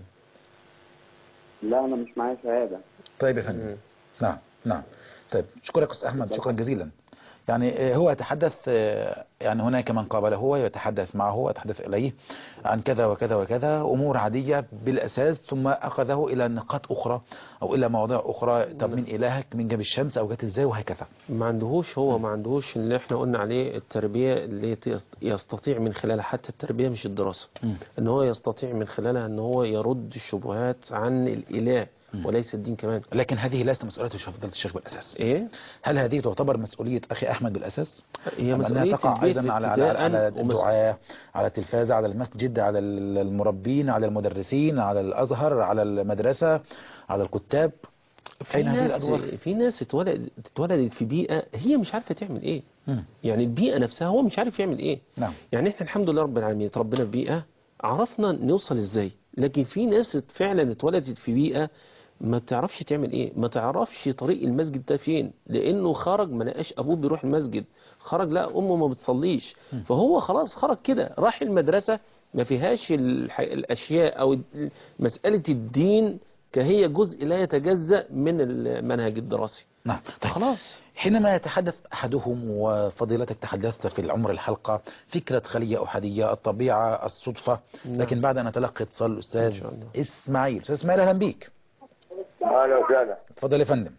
لا انا مش معايا شهاده طيب يا فندم مم. نعم نعم طيب شكرا أستاذ أحمد شكرا جزيلا يعني آه، هو يتحدث آه، يعني هناك من قابله هو يتحدث معه ويتحدث إليه عن كذا وكذا وكذا أمور عادية بالأساس ثم أخذه إلى نقاط أخرى أو إلى مواضيع أخرى طب من إلهك من جاب الشمس أو جت إزاي وهكذا ما عندهوش هو ما عندهوش اللي احنا قلنا عليه التربية اللي يت- يستطيع من خلالها حتى التربية مش الدراسة مم. ان هو يستطيع من خلالها ان هو يرد الشبهات عن الاله وليس الدين كمان لكن هذه ليست مسؤولية فضيلة الشيخ بالأساس ايه هل هذه تعتبر مسؤولية أخي أحمد بالأساس؟ هي أم أنها مسؤولية تقع البيت أيضا على على على ابتداءً ومس- الدعاة على التلفاز على المسجد على المربين على المدرسين على الأزهر على المدرسة على الكتاب في أين هذه ناس الأدوار؟ في ناس اتولد اتولدت في بيئة هي مش عارفة تعمل ايه مم. يعني البيئة نفسها هو مش عارف يعمل ايه نعم يعني احنا الحمد لله رب العالمين ربنا في بيئة عرفنا نوصل ازاي لكن في ناس فعلا اتولدت في بيئة ما بتعرفش تعمل ايه ما تعرفش طريق المسجد ده فين لانه خرج ما لقاش ابوه بيروح المسجد خرج لا امه ما بتصليش فهو خلاص خرج كده راح المدرسة ما فيهاش الح... الاشياء او ال- مسألة الدين كهي جزء لا يتجزأ من المنهج الدراسي نعم طيب خلاص حينما يتحدث أحدهم وفضيلتك تحدثت في العمر الحلقة فكرة خلية أحادية الطبيعة الصدفة نعم. لكن بعد أن أتلقى اتصال إن الأستاذ شاء الله. إسماعيل أستاذ إسماعيل أهلا بيك اهلا وسهلا تفضل يا فندم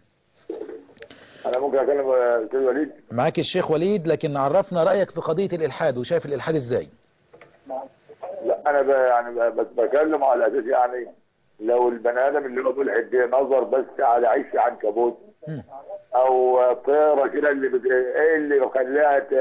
انا ممكن اكلم استاذ وليد معاك الشيخ وليد لكن عرفنا رأيك في قضية الإلحاد وشايف الإلحاد إزاي لا انا ب... يعني ب... بس بكلم على اساس يعني لو البني ادم اللي هو ملحد ده نظر بس على عيش عنكبوت مم. او طيره كده اللي بت... ايه اللي بيخليها ت...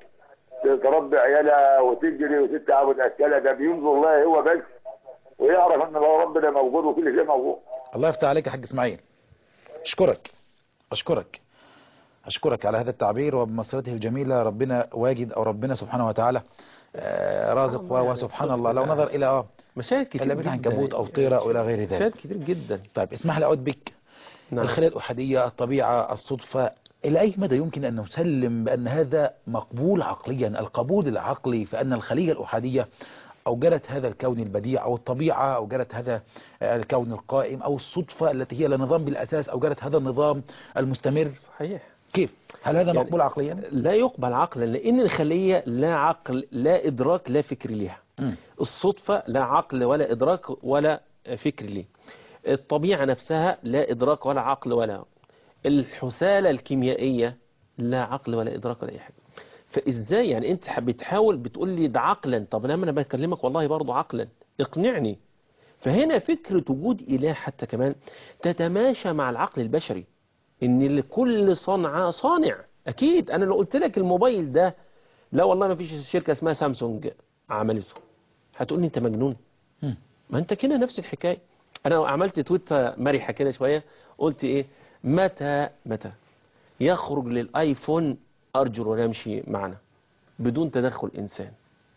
تربي عيالها وتجري وتتعب وتاكلها ده بينظر الله هو بس ويعرف ان لو ربنا موجود وكل شيء موجود الله يفتح عليك يا حاج إسماعيل أشكرك أشكرك أشكرك على هذا التعبير وبمسيرته الجميلة ربنا واجد أو ربنا سبحانه وتعالى آه، رازق الله يعني وسبحان شوف الله لو بقى. نظر إلى آه مشاهد كتير إلا مثل جدا عنكبوت أو طيرة أو إلى غير ذلك مشاهد كتير جدا طيب اسمح لي أعود بك نعم الخلايا الأحادية الطبيعة الصدفة إلى أي مدى يمكن أن نسلم بأن هذا مقبول عقليا القبول العقلي فأن الخلية الأحادية أوجدت هذا الكون البديع أو الطبيعة أوجدت هذا الكون القائم أو الصدفة التي هي لا نظام بالأساس أوجدت هذا النظام المستمر صحيح كيف هل هذا يعني مقبول عقليا لا يقبل عقلا لان الخلية لا عقل لا ادراك لا فكر لها مم. الصدفة لا عقل ولا ادراك ولا فكر ليه الطبيعة نفسها لا ادراك ولا عقل ولا الحثالة الكيميائية لا عقل ولا ادراك ولا اي حاجة فازاي يعني انت حب- بتحاول بتقول لي ده عقلا طب لما انا بكلمك والله برضه عقلا اقنعني فهنا فكرة وجود اله حتى كمان تتماشى مع العقل البشري ان لكل صنعة صانع اكيد انا لو قلت لك الموبايل ده لا والله ما فيش شركة اسمها سامسونج عملته هتقول لي انت مجنون مم. ما انت كده نفس الحكاية انا عملت تويت مرحة كده شوية قلت ايه متى متى يخرج للايفون ارجل ونمشي معنا بدون تدخل انسان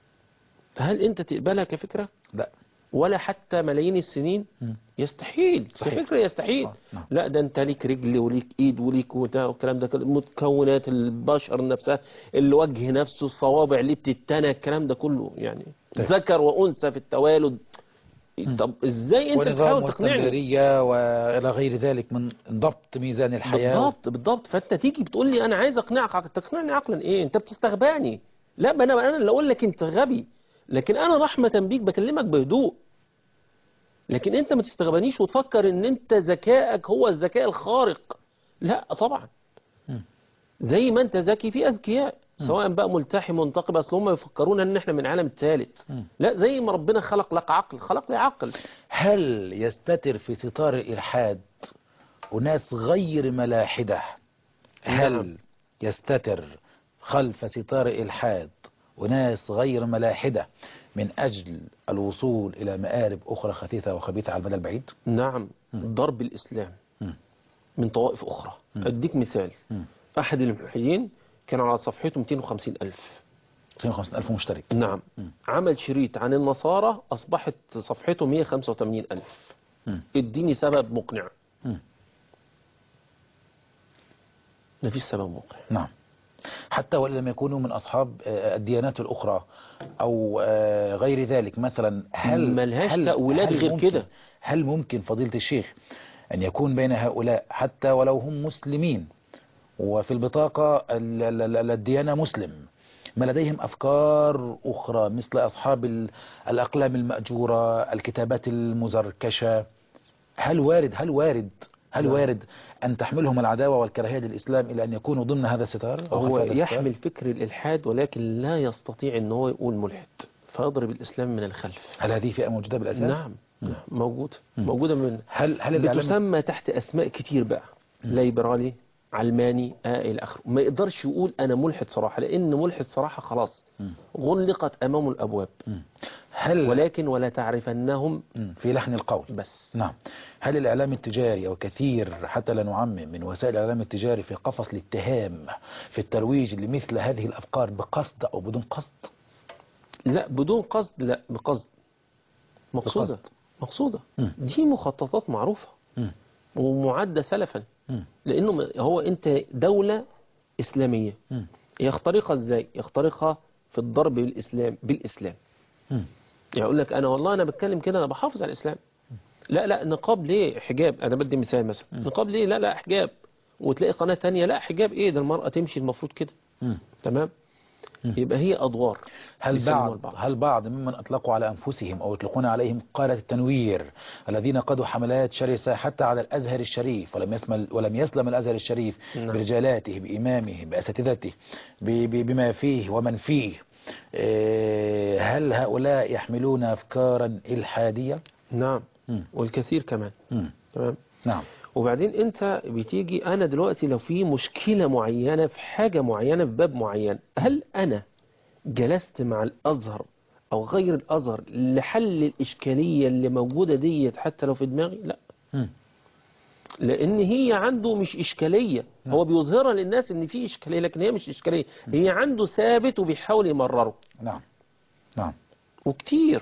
فهل انت تقبلها كفكرة لا ولا حتى ملايين السنين مم. يستحيل صحيح. كفكرة يستحيل آه، نعم. لا ده انت ليك رجل وليك ايد وليك وده والكلام ده كله مكونات البشر نفسها الوجه نفسه الصوابع اللي بتتنى الكلام ده كله يعني طيب. ذكر وانثى في التوالد طب ازاي انت ونظام تحاول تقنعني واستمرارية وإلى غير ذلك من ضبط ميزان الحياة بالضبط بالضبط فانت تيجي بتقول لي انا عايز اقنعك عقل تقنعني عقلا ايه انت بتستغباني لا ما انا انا اللي اقول لك انت غبي لكن انا رحمة بيك بكلمك بهدوء لكن انت ما تستغبنيش وتفكر ان انت ذكائك هو الذكاء الخارق لا طبعا مم. زي ما انت ذكي في اذكياء سواء بقى ملتحي منتقب اصل هم يفكرون ان احنا من عالم الثالث مم. لا زي ما ربنا خلق لك عقل خلق لي عقل هل يستتر في ستار الإلحاد أناس غير ملاحدة هل نعم. يستتر خلف ستار الإلحاد أناس غير ملاحدة من أجل الوصول إلى مآرب أخرى خسيسة وخبيثة على المدى البعيد نعم ضرب الإسلام مم. من طوائف أخرى مم. أديك مثال مم. أحد الملحدين كان على صفحته 250 ألف 250 ألف مشترك نعم مم. عمل شريط عن النصارى أصبحت صفحته 185 ألف مم. اديني سبب مقنع مم. مفيش سبب مقنع نعم حتى وإن لم يكونوا من أصحاب آه، الديانات الأخرى أو آه، غير ذلك مثلا هل ملهاش هل تأويلات هل غير ممكن- كده. هل ممكن فضيلة الشيخ أن يكون بين هؤلاء حتى ولو هم مسلمين وفي البطاقة ال- ال- ال- الديانة مسلم ما لديهم أفكار أخرى مثل أصحاب ال- الأقلام المأجورة الكتابات المزركشة هل وارد هل وارد هل نعم. وارد أن تحملهم العداوة والكراهية للإسلام إلى أن يكونوا ضمن هذا الستار أو هو خلف هذا الستار؟ يحمل فكر الإلحاد ولكن لا يستطيع أن هو يقول ملحد فيضرب الإسلام من الخلف هل هذه فئة موجودة بالأساس؟ نعم مم. نعم موجودة مم. موجودة من هل هل الإعلام بتسمى تحت أسماء كتير بقى ليبرالي علماني آه إلى آخره ما يقدرش يقول أنا ملحد صراحة لأن ملحد صراحة خلاص مم. غلقت أمامه الأبواب مم. هل ولكن ولا تعرفنهم مم. في لحن القول بس نعم هل الإعلام التجاري أو كثير حتى لا نعمم من وسائل الإعلام التجاري في قفص الاتهام في الترويج لمثل هذه الأفكار بقصد أو بدون قصد لا بدون قصد لا بقصد مقصودة بقصد. مقصودة مم. دي مخططات معروفة مم. ومعدة سلفا مم. لأنه م- هو أنت دولة إسلامية مم. يخترقها إزاي يخترقها في الضرب بالإسلام بالإسلام مم. يعني يقول لك أنا والله أنا بتكلم كده أنا بحافظ على الإسلام لا لا نقاب ليه حجاب أنا بدي مثال مثلا نقاب ليه لا لا حجاب وتلاقي قناة تانية لا حجاب إيه ده المرأة تمشي المفروض كده مم. تمام مم. يبقى هي أدوار هل بيسموها بعض البعض. هل بعض ممن اطلقوا على انفسهم او يطلقون عليهم قادة التنوير الذين قادوا حملات شرسة حتى على الازهر الشريف ولم يسمل ولم يسلم الازهر الشريف نعم. برجالاته بامامه باساتذته ب- ب- بما فيه ومن فيه إيه، هل هؤلاء يحملون افكارا الحادية؟ نعم مم. والكثير كمان مم. تمام نعم وبعدين انت بتيجي انا دلوقتي لو في مشكلة معينة في حاجة معينة في باب معين هل انا جلست مع الازهر او غير الازهر لحل الاشكالية اللي موجودة ديت حتى لو في دماغي لا مم. لان هي عنده مش اشكالية هو بيظهرها للناس ان في اشكالية لكن هي مش اشكالية هي عنده ثابت وبيحاول يمرره نعم نعم وكتير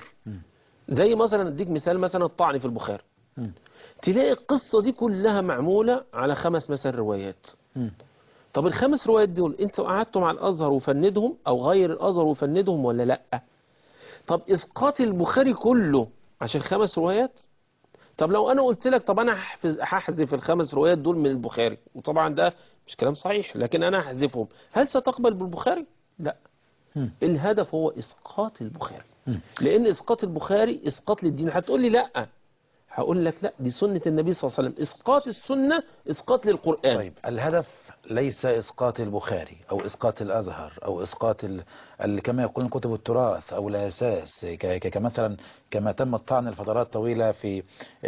زي مثلا اديك مثال مثلا الطعن في البخاري مم. تلاقي القصة دي كلها معمولة على خمس مثلا روايات مم. طب الخمس روايات دول انتوا قعدتوا مع الازهر وفندهم او غير الازهر وفندهم ولا لا طب اسقاط البخاري كله عشان خمس روايات طب لو انا قلت لك طب انا هحفظ- هحذف الخمس روايات دول من البخاري وطبعا ده مش كلام صحيح لكن انا هحذفهم هل ستقبل بالبخاري لا مم. الهدف هو اسقاط البخاري مم. لان اسقاط البخاري اسقاط للدين هتقول لي لا هقول لك لا دي سنة النبي صلى الله عليه وسلم اسقاط السنة اسقاط للقرآن طيب الهدف ليس إسقاط البخاري أو إسقاط الأزهر أو إسقاط ال... ال... كما يقولون كتب التراث أو الأساس ك... ك... كمثلا كما تم الطعن لفترات طويلة في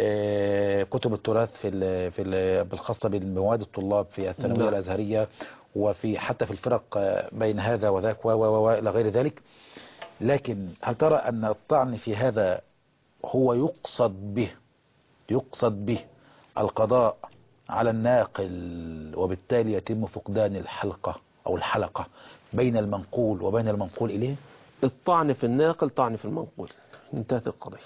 آه، كتب التراث في ال... في ال... بالخاصة بمواد الطلاب في الثانوية نعم. الأزهرية وفي حتى في الفرق آه، بين هذا وذاك و... و... و... إلى غير ذلك لكن هل ترى أن الطعن في هذا هو يقصد به يقصد به القضاء على الناقل وبالتالي يتم فقدان الحلقة أو الحلقة بين المنقول وبين المنقول إليه الطعن في الناقل طعن في المنقول انتهت القضية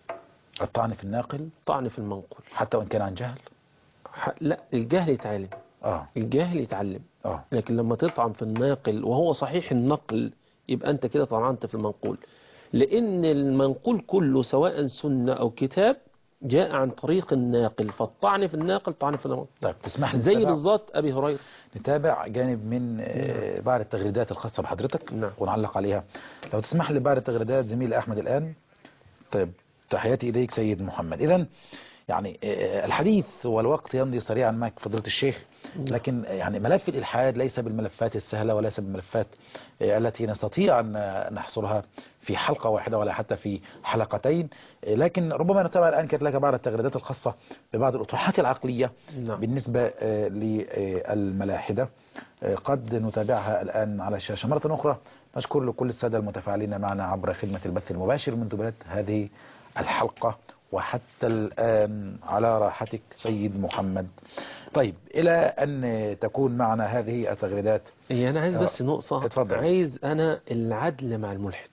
الطعن في الناقل طعن في المنقول حتى وإن كان عن جهل ح- لا الجهل يتعلم آه الجاهل يتعلم آه لكن لما تطعن في الناقل وهو صحيح النقل يبقى انت كده طعنت في المنقول لان المنقول كله سواء سنة او كتاب جاء عن طريق الناقل فالطعن في الناقل طعن في المنقول طيب تسمح لي زي نتابع- بالظبط ابي هريره نتابع جانب من آه، بعض التغريدات الخاصة بحضرتك نعم. ونعلق عليها لو تسمح لي بعض التغريدات زميل أحمد الآن طيب تحياتي إليك سيد محمد إذا يعني آه، الحديث والوقت يمضي سريعا معك فضيلة الشيخ لكن آه، يعني ملف الإلحاد ليس بالملفات السهلة وليس بالملفات آه، التي نستطيع أن آه، نحصرها في حلقة واحدة ولا حتى في حلقتين آه، لكن ربما نتابع الآن كانت لك بعض التغريدات الخاصة ببعض الأطروحات العقلية نعم. بالنسبة آه، للملاحدة آه، قد نتابعها الآن على الشاشة مرة أخرى نشكر لكل السادة المتفاعلين معنا عبر خدمة البث المباشر منذ بداية هذه الحلقة وحتى الآن على راحتك سيد محمد طيب إلى أن تكون معنا هذه التغريدات هي انا عايز آه، بس نقطه اتفضل. عايز انا العدل مع الملحد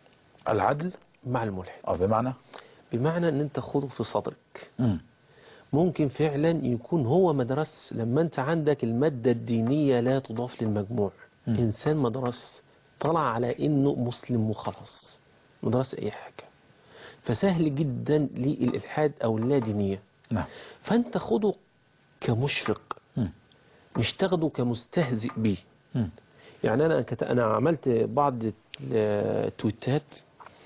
العدل مع الملحد أو بمعنى بمعنى ان انت خده في صدرك مم. ممكن فعلا يكون هو مدرس لما انت عندك المادة الدينية لا تضاف للمجموع مم. انسان مدرس طلع على انه مسلم وخلاص مدرس اي حاجة فسهل جدا للإلحاد او اللا دينية نعم فانت خده كمشفق مم. مش تاخده كمستهزئ بيه مم. يعني انا كت... انا عملت بعض التويتات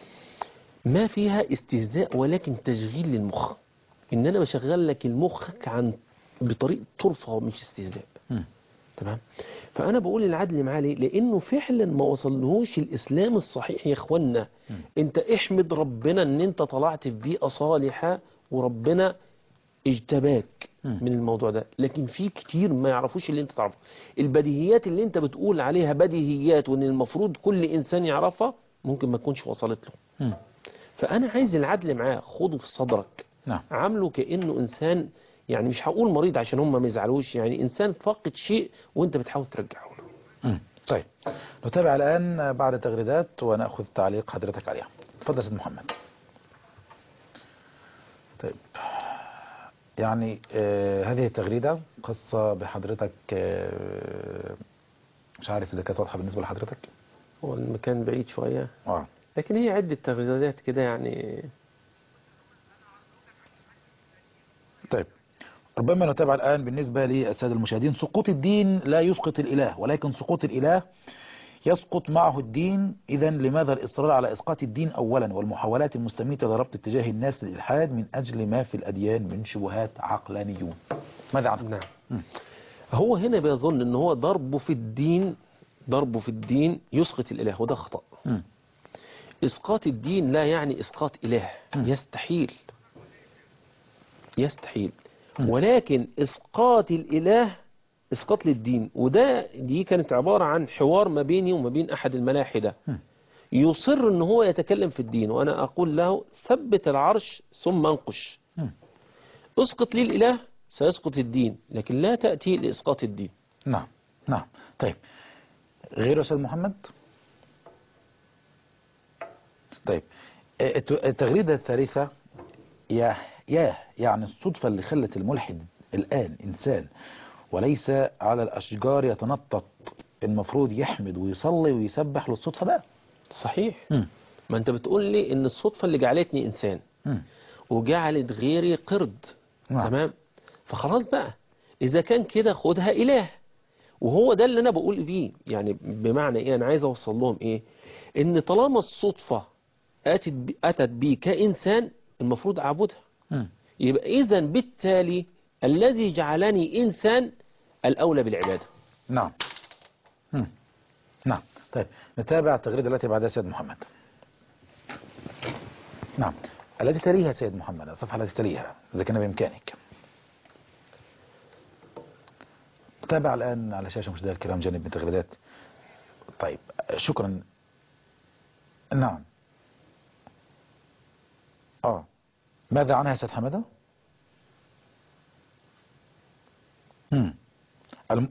ما فيها استهزاء ولكن تشغيل للمخ ان انا بشغل لك المخك عن بطريقه طرفه مش استهزاء مم. تمام فانا بقول العدل معاه ليه لانه فعلا ما وصلهوش الاسلام الصحيح يا اخوانا انت احمد ربنا ان انت طلعت في بيئه صالحه وربنا اجتباك مم. من الموضوع ده لكن في كتير ما يعرفوش اللي انت تعرفه البديهيات اللي انت بتقول عليها بديهيات وان المفروض كل انسان يعرفها ممكن ما تكونش وصلت له مم. فانا عايز العدل معاه خده في صدرك نعم عامله كانه انسان يعني مش هقول مريض عشان هم ما يزعلوش يعني انسان فاقد شيء وانت بتحاول ترجعه له مم. طيب نتابع الآن بعد التغريدات ونأخذ تعليق حضرتك عليها تفضل سيد محمد طيب يعني آه هذه التغريدة خاصة بحضرتك آه مش عارف إذا كانت واضحة بالنسبة لحضرتك هو المكان بعيد شوية اه لكن هي عدة تغريدات كده يعني طيب ربما نتابع الآن بالنسبة للسادة المشاهدين سقوط الدين لا يسقط الإله ولكن سقوط الإله يسقط معه الدين إذا لماذا الإصرار على إسقاط الدين أولا والمحاولات المستميتة لربط اتجاه الناس للإلحاد من أجل ما في الأديان من شبهات عقلانيون ماذا عنك؟ نعم مم. هو هنا بيظن ان هو ضربه في الدين ضربه في الدين يسقط الاله وده خطأ مم. اسقاط الدين لا يعني اسقاط اله مم. يستحيل يستحيل مم. ولكن اسقاط الاله اسقاط للدين وده دي كانت عبارة عن حوار ما بيني وما بين احد الملاحدة مم. يصر ان هو يتكلم في الدين وانا اقول له ثبت العرش ثم انقش مم. اسقط لي الاله سيسقط الدين لكن لا تأتي لإسقاط الدين نعم نعم طيب غير أستاذ محمد طيب آه، الت- التغريدة الثالثة يا يا يعني الصدفة اللي خلت الملحد الآن إنسان وليس على الأشجار يتنطط المفروض يحمد ويصلي ويسبح للصدفة بقى صحيح مم. ما انت بتقول لي ان الصدفة اللي جعلتني انسان مم. وجعلت غيري قرد نعم. تمام فخلاص بقى اذا كان كده خدها اله وهو ده اللي انا بقول بيه يعني بمعنى ايه انا عايز اوصل لهم ايه ان طالما الصدفة اتت بي اتت بي كانسان المفروض اعبدها مم. يبقى اذا بالتالي الذي جعلني انسان الاولى بالعبادة نعم مم. نعم طيب نتابع التغريدة التي بعدها سيد محمد نعم التي تليها سيد محمد الصفحة التي تليها إذا كان بإمكانك نتابع الآن على شاشة مشاهدينا الكرام جانب من التغريدات طيب شكرا نعم اه ماذا عنها يا سيد حمادة؟ مم. الم...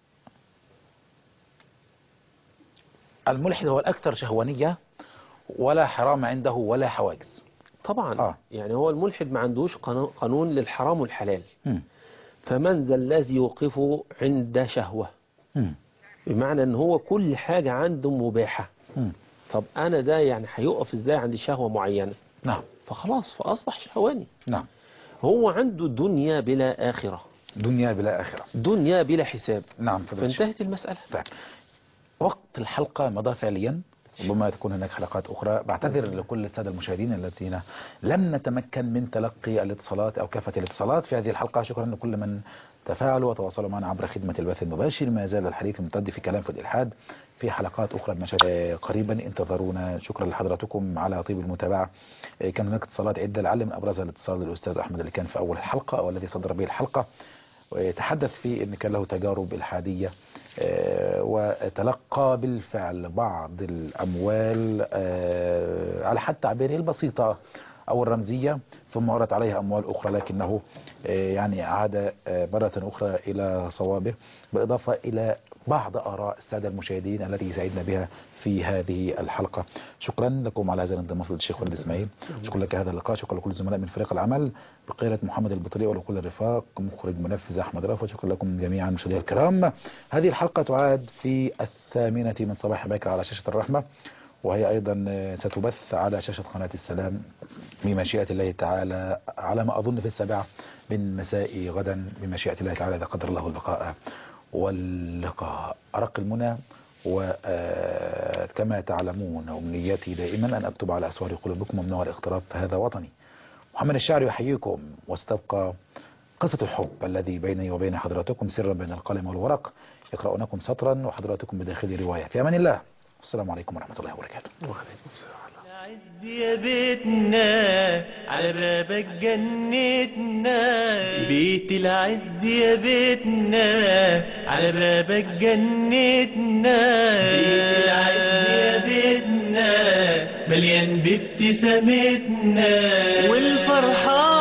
الملحد هو الأكثر شهوانية ولا حرام عنده ولا حواجز طبعا آه. يعني هو الملحد ما عندوش قانون- قانون للحرام والحلال مم. فمن ذا الذي يوقفه عند شهوة مم. بمعنى ان هو كل حاجة عنده مباحة مم. طب انا ده يعني هيقف ازاي عند شهوة معينة نعم فخلاص فاصبح شهواني نعم هو عنده دنيا بلا آخرة دنيا بلا آخرة دنيا بلا حساب نعم فضل الشيخ. فانتهت المسألة طيب. وقت الحلقة مضى فعليا ربما تكون هناك حلقات أخرى بعتذر لكل السادة المشاهدين الذين لم نتمكن من تلقي الاتصالات أو كافة الاتصالات في هذه الحلقة شكرا لكل من تفاعلوا وتواصلوا معنا عبر خدمة البث المباشر ما زال الحديث ممتد في كلام في الإلحاد في حلقات أخرى بمشاهد قريبا انتظرونا شكرا لحضراتكم على طيب المتابعة آه، كان هناك اتصالات عدة لعل من أبرزها الاتصال الأستاذ أحمد اللي كان في أول الحلقة أو الذي صدر به الحلقة ويتحدث في أن كان له تجارب إلحادية آه، وتلقى بالفعل بعض الأموال آه، على حد تعبيره البسيطة أو الرمزية ثم مرت عليها أموال أخرى لكنه آه، يعني عاد آه، مرة أخرى إلى صوابه بالإضافة إلى بعض آراء السادة المشاهدين التي سعدنا بها في هذه الحلقة شكرا لكم على هذا الانضمام فضيلة الشيخ وليد إسماعيل شكرا لك هذا اللقاء شكرا لكل الزملاء من فريق العمل بقيادة محمد البطري ولكل الرفاق مخرج منفذ أحمد رافع شكرا لكم جميعا مشاهدينا الكرام هذه الحلقة تعاد في الثامنة من صباح باكر على شاشة الرحمة وهي أيضا ستبث على شاشة قناة السلام بمشيئة الله تعالى على ما أظن في السابعة من مساء غدا بمشيئة الله تعالى إذا قدر الله البقاء واللقاء أرق المنى وكما تعلمون أمنيتي دائما أن أكتب على أسوار قلوبكم ممنوع الاقتراب فهذا وطني محمد الشاعر يحييكم واستبقى قصة الحب الذي بيني وبين حضراتكم سرا بين القلم والورق يقرأونكم سطرا وحضراتكم بداخل رواية في أمان الله والسلام عليكم ورحمة الله وبركاته عز يا بيتنا على بابك جنتنا بيت العز يا بيتنا على بابك جنتنا بيت العز يا بيتنا مليان بابتسامتنا والفرحة